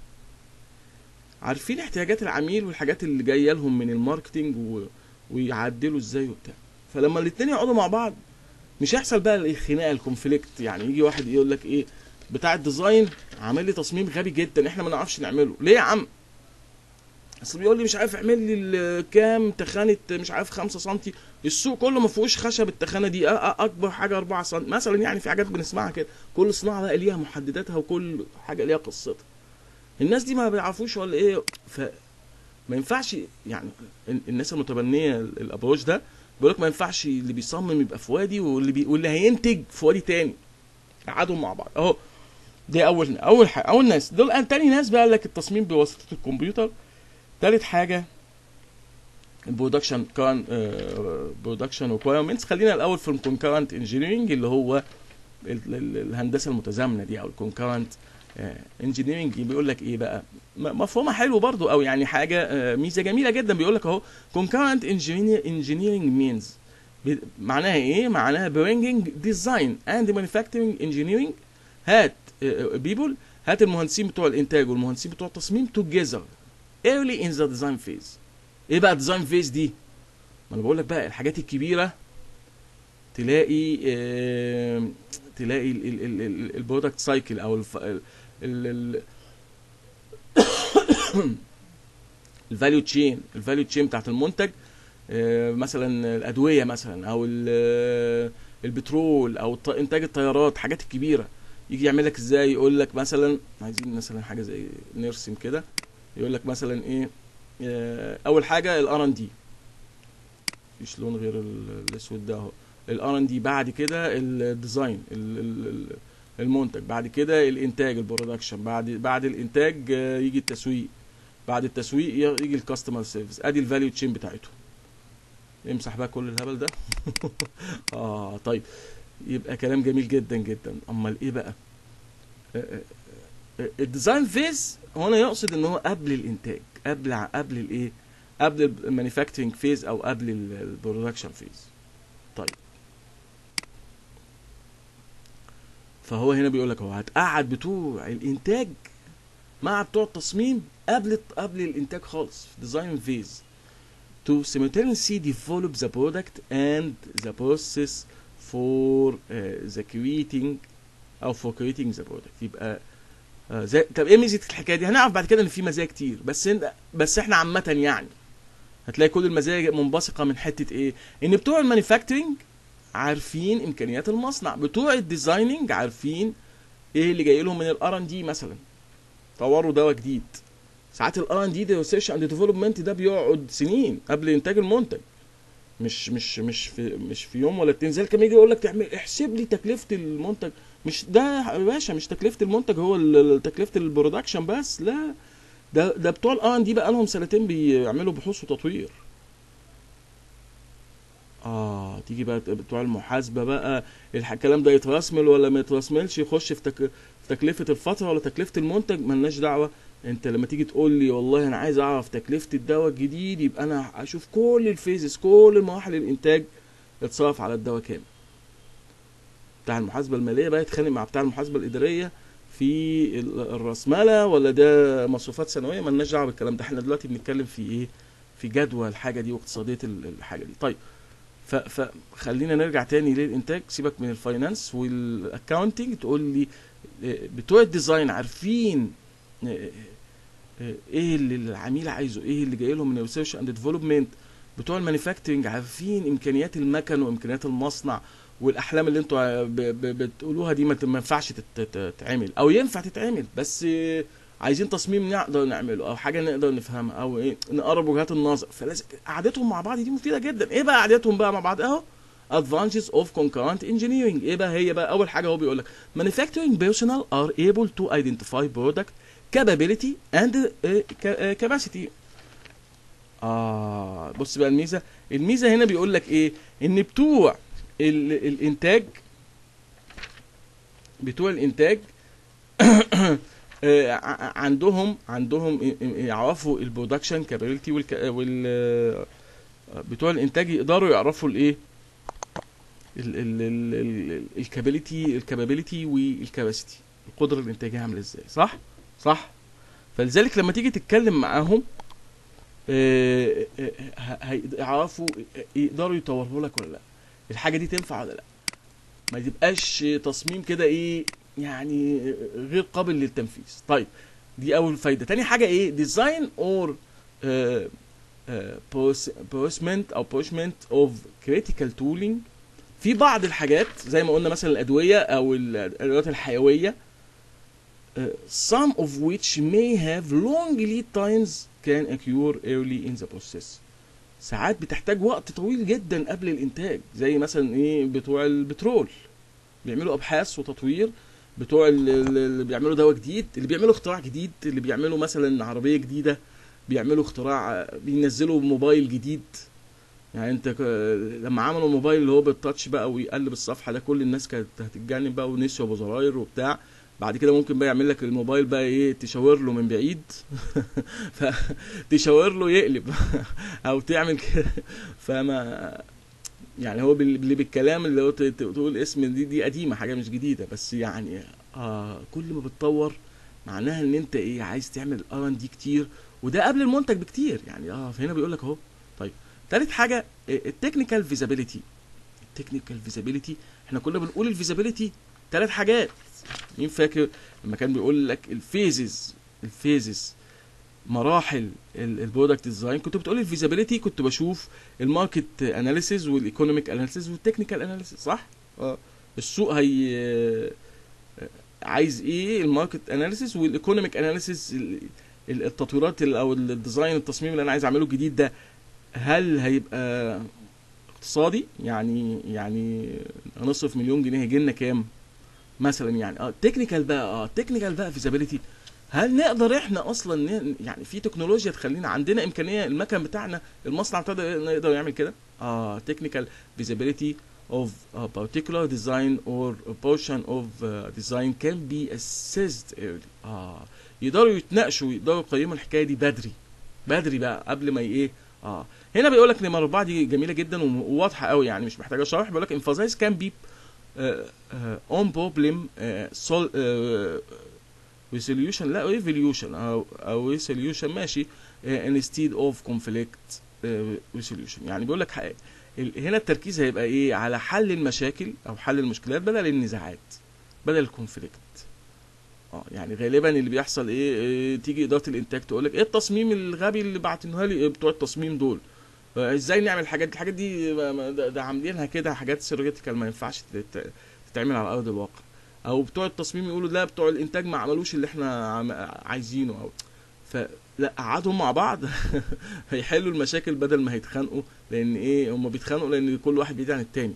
عارفين احتياجات العميل والحاجات اللي جايه لهم من الماركتينج و... ويعدلوا ازاي وبتاع فلما الاثنين يقعدوا مع بعض مش هيحصل بقى الخناقه الكونفليكت يعني يجي واحد يقول لك ايه بتاع الديزاين عامل لي تصميم غبي جدا احنا ما نعرفش نعمله ليه يا عم اصل بيقول لي مش عارف اعمل لي ال- كام تخانه مش عارف 5 سم السوق كله ما فيهوش خشب التخانه دي أ- أ- اكبر حاجه 4 سم مثلا يعني في حاجات بنسمعها كده كل صناعه بقى ليها محدداتها وكل حاجه ليها قصتها الناس دي ما بيعرفوش ولا ايه ف ما ينفعش يعني ال- الناس المتبنيه ال- الابروش ده بيقول لك ما ينفعش اللي بيصمم يبقى في وادي واللي بي... واللي هينتج في وادي تاني قعدوا مع بعض اهو دي اول اول حاجه اول ناس دول تاني ناس بقى قال لك التصميم بواسطه الكمبيوتر تالت حاجه البرودكشن كان برودكشن ريكويرمنتس خلينا الاول في الكونكرنت انجينيرنج اللي هو ال- ال- الهندسه المتزامنه دي او الكونكرنت انجينيرنج بيقول لك ايه بقى م- مفهومها حلو برضو او يعني حاجه آه، ميزه جميله جدا بيقول لك اهو concurrent engineer- engineering means ب- معناها ايه معناها bringing design and manufacturing engineering هات بيبول هات المهندسين بتوع الانتاج والمهندسين بتوع التصميم together early in the design phase ايه بقى design phase دي ما انا بقول لك بقى الحاجات الكبيره تلاقي آه تلاقي البرودكت سايكل او الف- ال- ال- الفاليو تشين الفاليو تشين بتاعت المنتج آه، مثلا الادويه مثلا او ال- البترول او الط- انتاج الطيارات حاجات الكبيره يجي يعمل لك ازاي يقول لك مثلا عايزين مثلا حاجه زي نرسم كده يقول لك مثلا ايه آه، اول حاجه الار ان دي مفيش لون غير ال- الاسود ده اهو الار ان دي بعد كده الديزاين ال- ال- ال- المنتج بعد كده الانتاج البرودكشن بعد بعد الانتاج آه، يجي التسويق بعد التسويق ي- يجي الكاستمر سيرفيس ادي الفاليو تشين بتاعته امسح بقى كل الهبل ده اه طيب يبقى كلام جميل جدا جدا امال ايه بقى آه، آه، آه، الديزاين فيز هنا يقصد ان هو قبل الانتاج قبل ع- قبل الايه قبل المانيفاكتشرنج فيز او قبل البرودكشن فيز طيب فهو هنا بيقول لك هو هتقعد بتوع الانتاج مع بتوع التصميم قبل قبل الانتاج خالص في ديزاين فيز to simultaneously develop the product and the process for uh, the creating او for creating the product يبقى آه زي طب ايه ميزه الحكايه دي هنعرف بعد كده ان في مزايا كتير بس إن- بس احنا عامه يعني هتلاقي كل المزايا منبثقه من حته ايه ان بتوع المانيفاكتشرنج عارفين امكانيات المصنع بتوع الديزايننج عارفين ايه اللي جاي لهم من الار ان دي مثلا طوروا دواء جديد ساعات الار ان دي ده ريسيرش اند ديفلوبمنت ده بيقعد سنين قبل انتاج المنتج مش مش مش في مش في يوم ولا اتنين زي كان يجي يقول لك تعمل احسب لي تكلفه المنتج مش ده يا باشا مش تكلفه المنتج هو ال- ال- تكلفه البرودكشن بس لا ده ده بتوع الار ان دي بقى لهم سنتين بيعملوا بحوث وتطوير اه تيجي بقى بتوع المحاسبه بقى الح- الكلام ده يترسمل ولا ما يترسملش يخش في, تك... في تكلفه الفتره ولا تكلفه المنتج ملناش دعوه انت لما تيجي تقول لي والله انا عايز اعرف تكلفه الدواء الجديد يبقى انا اشوف كل الفيزز كل مراحل الانتاج اتصرف على الدواء كام بتاع المحاسبه الماليه بقى يتخانق مع بتاع المحاسبه الاداريه في ال- الراسماله ولا ده مصروفات سنويه ملناش دعوه بالكلام ده احنا دلوقتي بنتكلم في ايه في جدوى الحاجه دي واقتصاديه ال- الحاجه دي طيب ف- فخلينا نرجع تاني للانتاج سيبك من الفاينانس والاكاونتنج تقول لي آه، بتوع الديزاين عارفين آه، آه، ايه اللي العميل عايزه ايه اللي جاي لهم من الريسيرش اند ديفلوبمنت بتوع المانيفاكتشرنج عارفين امكانيات المكن وامكانيات المصنع والاحلام اللي انتوا ب- ب- بتقولوها دي ما ت- ما ينفعش تت- تت- تتعمل او ينفع تتعمل بس آه، عايزين تصميم نقدر نعمله او حاجه نقدر نفهمها او ايه نقرب وجهات النظر فلازم قعدتهم مع بعض دي مفيده جدا ايه بقى قعدتهم بقى مع بعض اهو advantages of concurrent engineering ايه بقى هي بقى اول حاجه هو بيقول لك manufacturing personnel are able to identify product capability and uh, ca- uh, capacity اه بص بقى الميزه الميزه هنا بيقول لك ايه ان بتوع ال الانتاج بتوع الانتاج آه، ع- عندهم عندهم ي- ي- يعرفوا البرودكشن كابابيلتي وال آه، بتوع الانتاج يقدروا يعرفوا الايه الكابابيلتي الكابابيلتي والكاباسيتي القدره الانتاجيه عامله ازاي صح صح فلذلك لما تيجي تتكلم معاهم آه، آه، ه- هيعرفوا يقدروا يطوروا لك ولا لا الحاجه دي تنفع ولا لا ما تبقاش تصميم كده ايه يعني غير قابل للتنفيذ طيب دي اول فايده تاني حاجه ايه ديزاين اور بوسمنت او بوشمنت اوف كريتيكال تولينج في بعض الحاجات زي ما قلنا مثلا الادويه او الادوات الحيويه uh, some of which may have long lead times can occur early in the process ساعات بتحتاج وقت طويل جدا قبل الانتاج زي مثلا ايه بتوع البترول بيعملوا ابحاث وتطوير بتوع ال- ال- اللي بيعملوا دواء جديد اللي بيعملوا اختراع جديد اللي بيعملوا مثلا عربيه جديده بيعملوا اختراع بينزلوا موبايل جديد يعني انت ك- لما عملوا الموبايل اللي هو بالتاتش بقى ويقلب الصفحه ده كل الناس كانت هتتجنن بقى ونسيوا ابو زراير وبتاع بعد كده ممكن بقى يعمل لك الموبايل بقى ايه تشاور له من بعيد فتشاور له يقلب او تعمل كده فما يعني هو بال- اللي بالكلام اللي هو ت- ت- تقول اسم دي دي قديمه حاجه مش جديده بس يعني آه كل ما بتطور معناها ان انت ايه عايز تعمل ار ان دي كتير وده قبل المنتج بكتير يعني اه فهنا بيقول لك اهو طيب تالت حاجه التكنيكال فيزابيليتي التكنيكال فيزابيليتي احنا كنا بنقول الفيزابيليتي ثلاث حاجات مين فاكر لما كان بيقول لك الفيزز الفيزز مراحل البرودكت ديزاين كنت بتقول الفيزابيليتي كنت بشوف الماركت اناليسيز والايكونوميك اناليسيز والتكنيكال اناليسيز صح اه السوق هي آه، عايز ايه الماركت اناليسيز والايكونوميك اناليسيز التطويرات ال- او الديزاين التصميم اللي انا عايز اعمله الجديد ده هل هيبقى اقتصادي يعني يعني هنصرف مليون جنيه هيجي لنا كام مثلا يعني اه تكنيكال بقى اه تكنيكال بقى فيزابيليتي هل نقدر احنا اصلا ن- يعني في تكنولوجيا تخلينا عندنا امكانيه المكن بتاعنا المصنع بتاعنا نقدر يعمل كده اه تكنيكال فيزابيليتي of a particular design or a portion of uh, design can be assessed early اه يقدروا يتناقشوا يقدروا يقيموا الحكايه دي بدري بدري بقى قبل ما ي- ايه اه هنا بيقول لك نمره اربعه دي جميله جدا وم- وواضحه قوي يعني مش محتاجه شرح بيقول لك emphasize can be اون بروبلم سول resolution لا ايفوليوشن او او solution ماشي uh, instead of conflict uh, resolution يعني بيقول لك ح- ال- هنا التركيز هيبقى ايه على حل المشاكل او حل المشكلات بدل النزاعات بدل الكونفليكت اه يعني غالبا اللي بيحصل ايه, إيه تيجي اداره الانتاج تقول لك ايه التصميم الغبي اللي بعتنوها لي إيه بتوع التصميم دول آه، ازاي نعمل الحاجات دي الحاجات دي ما- ما- ده, ده عاملينها كده حاجات سيرجيتيكال ما ينفعش تت- تتعمل على ارض الواقع او بتوع التصميم يقولوا لا بتوع الانتاج ما عملوش اللي احنا عم- عايزينه او فلا قعدهم مع بعض هيحلوا المشاكل بدل ما هيتخانقوا لان ايه هم بيتخانقوا لان كل واحد بعيد عن التاني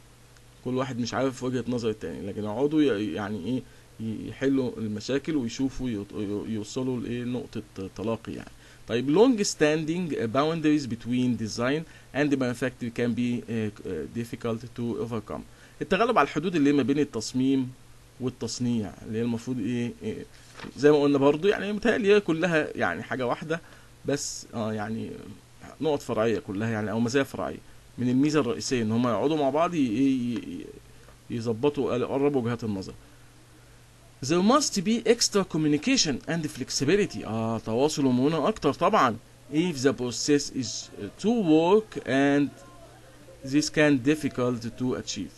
كل واحد مش عارف وجهة نظر التاني لكن يقعدوا ي- يعني ايه ي- يحلوا المشاكل ويشوفوا يط- ي- يوصلوا لايه نقطة تلاقي يعني طيب long standing boundaries between design and the manufacturing can be uh, uh, difficult to overcome التغلب على الحدود اللي ما بين التصميم والتصنيع اللي هي المفروض ايه, إيه زي ما قلنا برضو يعني متهيألي هي كلها يعني حاجة واحدة بس اه يعني نقط فرعية كلها يعني او مزايا فرعية من الميزة الرئيسية ان هم يقعدوا مع بعض ي- ي- ي- يظبطوا يقربوا وجهات النظر There must be extra communication and flexibility اه تواصل ومرونة اكتر طبعا if the process is to work and this can difficult to achieve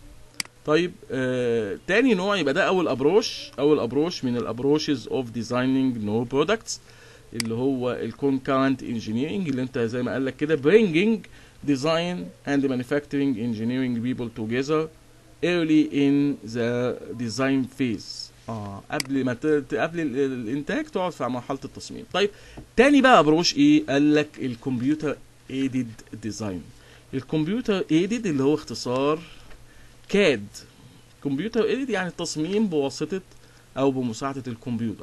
طيب آه تاني نوع يبقى ده اول ابروش اول ابروش من الابروشز اوف ديزايننج نو برودكتس اللي هو الكونكرنت انجينيرنج اللي انت زي ما قال لك كده bringing design and manufacturing engineering people together early in the design phase اه قبل ما ت... ت- قبل ال- ال- الانتاج تقعد في مرحله التصميم طيب تاني بقى ابروش ايه قال لك الكمبيوتر ايدد ديزاين الكمبيوتر ايدد اللي هو اختصار كاد كمبيوتر ايدد يعني التصميم بواسطه او بمساعده الكمبيوتر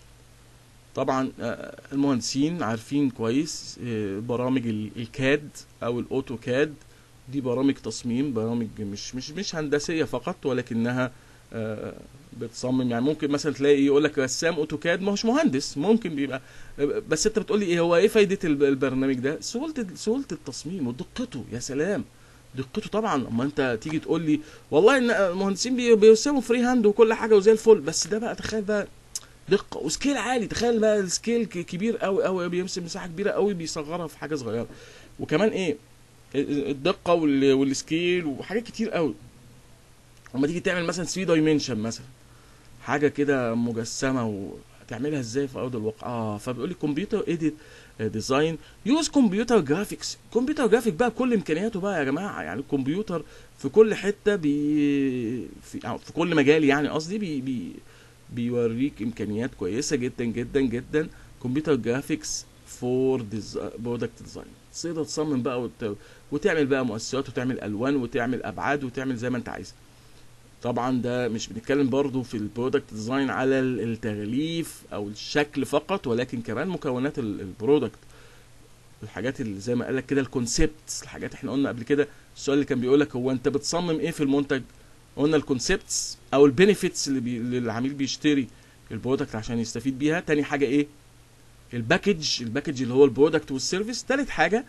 طبعا آه، المهندسين عارفين كويس آه، برامج ال- الكاد او الاوتوكاد دي برامج تصميم برامج مش مش مش هندسيه فقط ولكنها آه، بتصمم يعني ممكن مثلا تلاقي يقول لك رسام اوتوكاد ما هوش مهندس ممكن بيبقى بس انت بتقول لي ايه هو ايه فايده الب- البرنامج ده سهوله سهوله التصميم ودقته يا سلام دقته طبعا اما انت تيجي تقول لي والله ان المهندسين بي- بيرسموا فري هاند وكل حاجه وزي الفل بس ده بقى تخيل بقى دقه وسكيل عالي تخيل بقى السكيل ك- كبير قوي قوي بيرسم مساحه كبيره قوي بيصغرها في حاجه صغيره وكمان ايه الدقه وال- والسكيل وحاجات كتير قوي لما تيجي تعمل مثلا 3 دايمنشن مثلا حاجه كده مجسمه وهتعملها ازاي في ارض الواقع اه فبيقول لي كمبيوتر ايديت ديزاين يوز كمبيوتر جرافيكس كمبيوتر جرافيك بقى بكل امكانياته بقى يا جماعه يعني الكمبيوتر في كل حته بي في, أو في كل مجال يعني قصدي بي بي بيوريك امكانيات كويسه جدا جدا جدا كمبيوتر جرافيكس فور برودكت ديزاين تقدر تصمم بقى وت... وتعمل بقى مؤثرات وتعمل الوان وتعمل ابعاد وتعمل زي ما انت عايز طبعا ده مش بنتكلم برضو في البرودكت ديزاين على ال- التغليف او الشكل فقط ولكن كمان مكونات ال- البرودكت الحاجات اللي زي ما قال لك كده الكونسبتس الحاجات احنا قلنا قبل كده السؤال اللي كان بيقول لك هو انت بتصمم ايه في المنتج قلنا الكونسبتس او البينيفيتس اللي, بي... اللي العميل بيشتري البرودكت عشان يستفيد بيها تاني حاجه ايه الباكج الباكج اللي هو البرودكت والسيرفيس تالت حاجه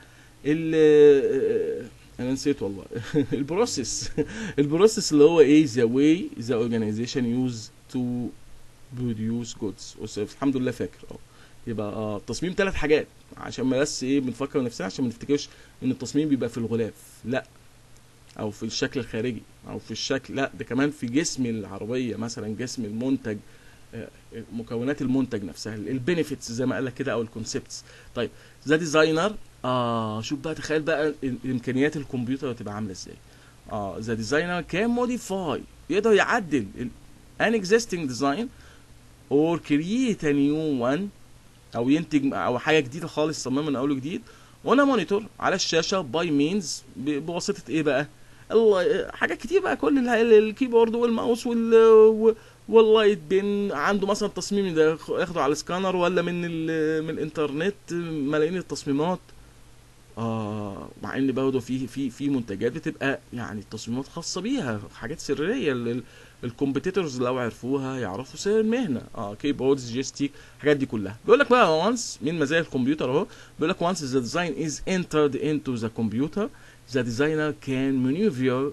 ال انا نسيت والله البروسيس البروسيس اللي هو ايه ذا واي ذا اورجانيزيشن يوز تو بروديوس جودز الحمد لله فاكر اه يبقى اه التصميم ثلاث حاجات عشان ما بس ايه بنفكر نفسنا عشان ما نفتكرش ان التصميم بيبقى في الغلاف لا او في الشكل الخارجي او في الشكل لا ده كمان في جسم العربيه مثلا جسم المنتج آه، مكونات المنتج نفسها البينيفيتس زي ما قال لك كده او الكونسبتس طيب ذا ديزاينر اه شوف بقى تخيل بقى ال- امكانيات الكمبيوتر هتبقى عامله ازاي اه ذا ديزاينر كان موديفاي يقدر يعدل ان existing design or create a new one او ينتج او حاجه جديده خالص يصممها من اول وجديد وانا مونيتور على الشاشه باي مينز بواسطه ايه بقى ال- حاجات كتير بقى كل ال- ال- الكيبورد والماوس وال و- واللايت بين عنده مثلا تصميم ده ياخده على السكانر ولا من ال- من الانترنت ملايين التصميمات اه مع ان برضه في في في منتجات بتبقى يعني تصميمات خاصه بيها حاجات سريه الكومبيتيتورز لو عرفوها يعرفوا سر المهنه اه كيبوردز جيستيك الحاجات دي كلها بيقول لك بقى وانس من مزايا الكمبيوتر اهو بيقول لك once the design is entered into the computer the designer can maneuver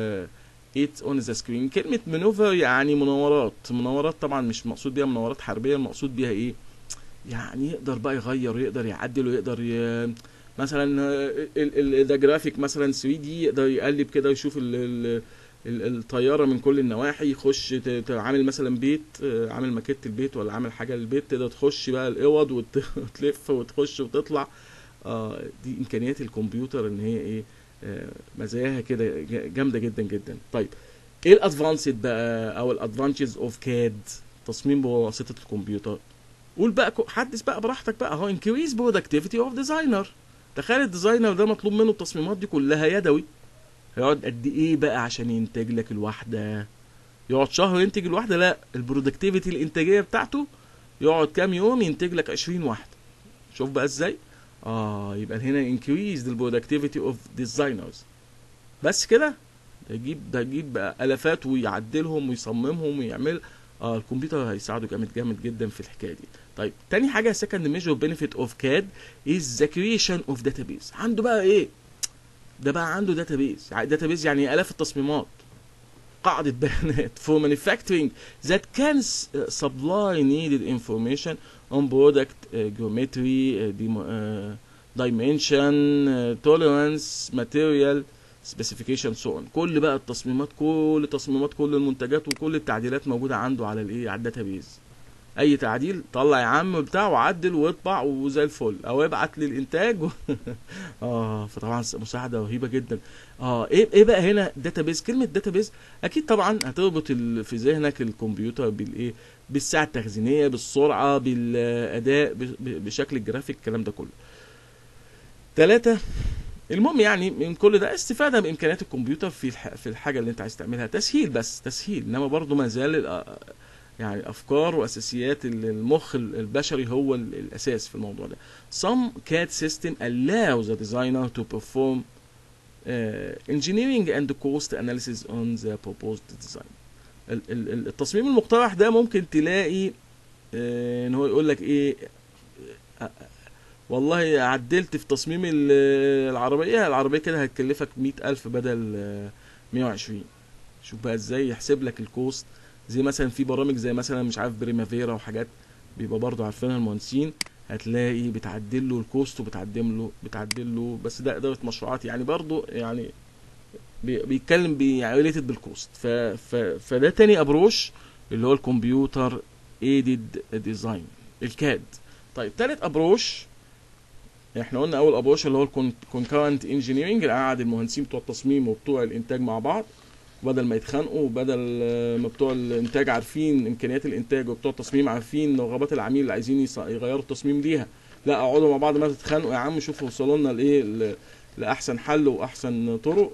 uh, it on the screen كلمة maneuver يعني مناورات مناورات طبعا مش مقصود بيها مناورات حربية المقصود بيها ايه يعني يقدر بقى يغير ويقدر يعدل ويقدر ي... مثلا ده جرافيك مثلا 3 دي يقدر يقلب كده ويشوف ال ال ال الطياره من كل النواحي يخش عامل مثلا بيت عامل ماكيت البيت ولا عامل حاجه للبيت تقدر تخش بقى الاوض وتلف وتخش وتطلع آه دي امكانيات الكمبيوتر ان هي ايه آه مزاياها كده جامده جدا جدا طيب ايه الادفانسد بقى او الادفانتجز اوف كاد تصميم بواسطه الكمبيوتر قول بقى حدث بقى براحتك بقى اهو انكريز برودكتيفيتي اوف ديزاينر تخيل الديزاينر ده مطلوب منه التصميمات دي كلها يدوي هيقعد قد ايه بقى عشان ينتج لك الواحده يقعد شهر ينتج الواحده لا البرودكتيفيتي الانتاجيه بتاعته يقعد كام يوم ينتج لك 20 واحده شوف بقى ازاي اه يبقى هنا increase the productivity of designers بس كده ده يجيب ده يجيب بقى الافات ويعدلهم ويصممهم ويعمل اه الكمبيوتر هيساعده جامد جامد جدا في الحكايه دي طيب تاني حاجه second major benefit of CAD is the creation of database عنده بقى ايه ده بقى عنده داتابيز داتابيز يعني الاف التصميمات قاعدة بيانات for manufacturing that can supply needed information on product uh, geometry, uh, uh, dimension, uh, tolerance, material, specification so on كل بقى التصميمات كل تصميمات كل المنتجات وكل التعديلات موجودة عنده على الايه على الداتابيز اي تعديل طلع يا عم بتاع وعدل واطبع وزي الفل او ابعت لي الانتاج و... اه فطبعا مساعده رهيبه جدا اه ايه ايه بقى هنا داتابيز كلمه داتابيز اكيد طبعا هتربط ال... في ذهنك الكمبيوتر بالايه بالساعه التخزينيه بالسرعه بالاداء ب... بشكل الجرافيك الكلام ده كله ثلاثة المهم يعني من كل ده استفاده بامكانيات الكمبيوتر في الح... في الحاجه اللي انت عايز تعملها تسهيل بس تسهيل انما برضه ما زال يعني افكار واساسيات المخ البشري هو الاساس في الموضوع ده some CAD system allows the designer to perform uh, engineering and cost analysis on the proposed design التصميم المقترح ده ممكن تلاقي uh, ان هو يقول لك ايه uh, والله عدلت في تصميم العربية العربية كده هتكلفك مئة ألف بدل مية وعشرين شوف بقى ازاي يحسب لك الكوست زي مثلا في برامج زي مثلا مش عارف بريمافيرا وحاجات بيبقى برضه عارفينها المهندسين هتلاقي بتعدل له الكوست وبتعدل له بتعدل له بس ده اداره مشروعات يعني برضه يعني بيتكلم يعني ريليتد بالكوست ف ف فده تاني ابروش اللي هو الكمبيوتر ايدد ديزاين الكاد طيب تالت ابروش احنا قلنا اول ابروش اللي هو الكونكرنت انجينيرنج اللي قعد المهندسين بتوع التصميم وبتوع الانتاج مع بعض بدل ما يتخانقوا بدل ما بتوع الانتاج عارفين امكانيات الانتاج وبتوع التصميم عارفين رغبات العميل اللي عايزين يغيروا التصميم ليها لا اقعدوا مع بعض ما تتخانقوا يا عم شوفوا وصلوا لنا لايه لاحسن حل واحسن طرق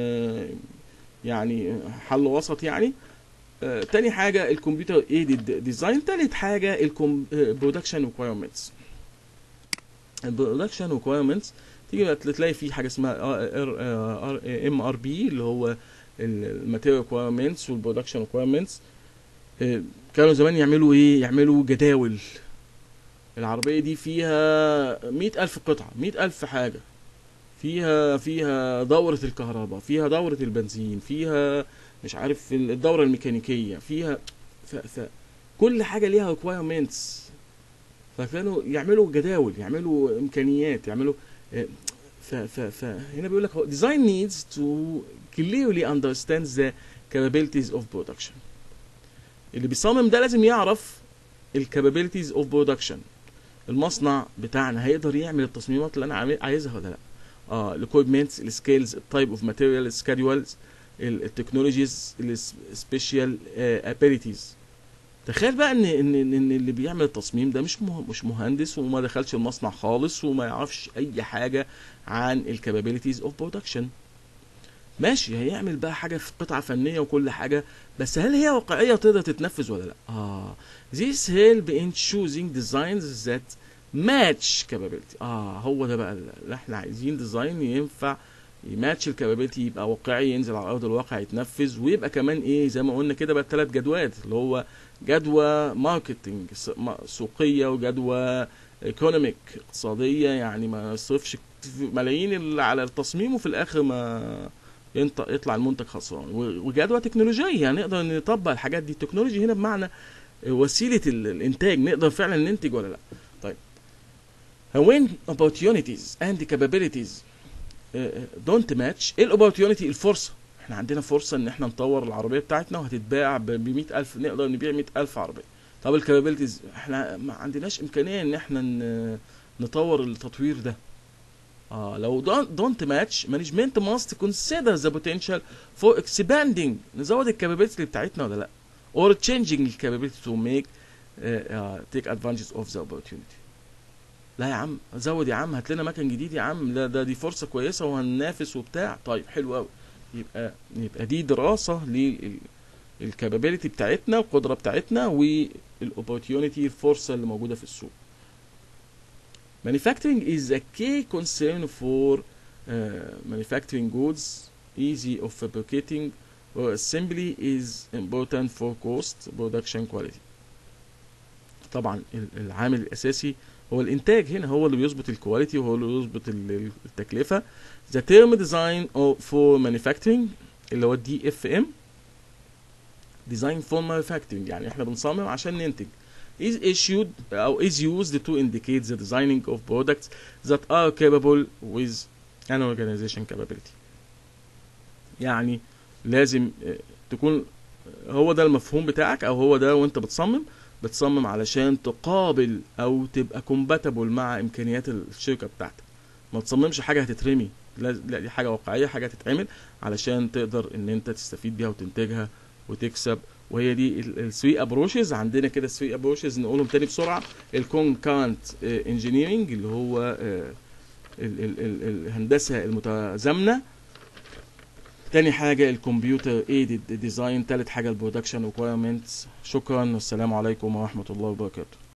يعني حل وسط يعني تاني حاجه الكمبيوتر ايدد ديزاين تالت حاجه البرودكشن ريكويرمنتس البرودكشن ريكويرمنتس تيجي تلاقي في حاجه اسمها ام ار بي اللي هو الماتيريال ريكويرمنتس والبرودكشن ريكويرمنتس كانوا زمان يعملوا ايه يعملوا جداول العربية دي فيها مئة ألف قطعة مئة ألف حاجة فيها فيها دورة الكهرباء فيها دورة البنزين فيها مش عارف الدورة الميكانيكية فيها ف ف كل حاجة ليها requirements فكانوا يعملوا جداول يعملوا إمكانيات يعملوا ف ف فهنا بيقول لك design needs to clearly understand the capabilities of production اللي بيصمم ده لازم يعرف الكابابيلتيز اوف برودكشن المصنع بتاعنا هيقدر يعمل التصميمات اللي انا عايزها ولا لا اه الاكويبمنتس السكيلز التايب اوف ماتيريال السكادولز التكنولوجيز السبيشال ابيليتيز تخيل بقى ان ان ان اللي بيعمل التصميم ده مش مش مهندس وما دخلش المصنع خالص وما يعرفش اي حاجه عن الكابابيلتيز اوف برودكشن ماشي هيعمل بقى حاجه في قطعه فنيه وكل حاجه بس هل هي واقعيه تقدر تتنفذ ولا لا اه this help in choosing designs that ماتش كابابيلتي اه هو ده بقى اللي احنا عايزين ديزاين ينفع يماتش الكابابيلتي يبقى واقعي ينزل على ارض الواقع يتنفذ ويبقى كمان ايه زي ما قلنا كده بقى ثلاث جدوات اللي هو جدوى ماركتنج سوقيه وجدوى ايكونوميك اقتصاديه يعني ما نصرفش ملايين اللي على التصميم وفي الاخر ما ينطق يطلع المنتج خسران وجدوى تكنولوجيه يعني نقدر نطبق الحاجات دي التكنولوجي هنا بمعنى وسيله الانتاج نقدر فعلا ننتج ولا لا طيب when opportunities and capabilities don't match ايه الاوبورتيونيتي الفرصه احنا عندنا فرصه ان احنا نطور العربيه بتاعتنا وهتتباع ب 100000 نقدر نبيع 100000 عربيه طب الكابابيلتيز احنا ما عندناش امكانيه ان احنا نطور التطوير ده اه لو دونت ماتش مانجمنت ماست كونسيدر ذا بوتنشال فور اكسباندنج نزود الكابابيلتي بتاعتنا ولا لا اور changing الكابابيلتي تو ميك تيك ادفانتج اوف ذا opportunity لا يا عم زود يا عم هات لنا مكن جديد يا عم لا ده دي فرصه كويسه وهننافس وبتاع طيب حلو قوي يبقى يبقى دي دراسه للكابابيلتي بتاعتنا القدره بتاعتنا والاوبورتيونيتي الفرصه اللي موجوده في السوق manufacturing is a key concern for uh, manufacturing goods easy of fabricating or assembly is important for cost production quality طبعا العامل الاساسي هو الانتاج هنا هو اللي بيظبط الكواليتي وهو اللي بيظبط التكلفه the term design for manufacturing اللي هو الدي اف ام design for manufacturing يعني احنا بنصمم عشان ننتج is issued او is used to indicate the designing of products that are capable with an organization capability يعني لازم تكون هو ده المفهوم بتاعك او هو ده وانت بتصمم بتصمم علشان تقابل او تبقى كومباتبل مع امكانيات الشركه بتاعتك ما تصممش حاجه هتترمي لا دي حاجه واقعيه حاجه هتتعمل علشان تقدر ان انت تستفيد بيها وتنتجها وتكسب وهي دي الثري ابروشز عندنا كده الثري ابروشز نقولهم تاني بسرعه الكونكانت انجينيرنج اللي هو الهندسه المتزامنه تاني حاجة الكمبيوتر ايدد ديزاين تالت حاجة البرودكشن ريكويرمنتس شكرا والسلام عليكم ورحمة الله وبركاته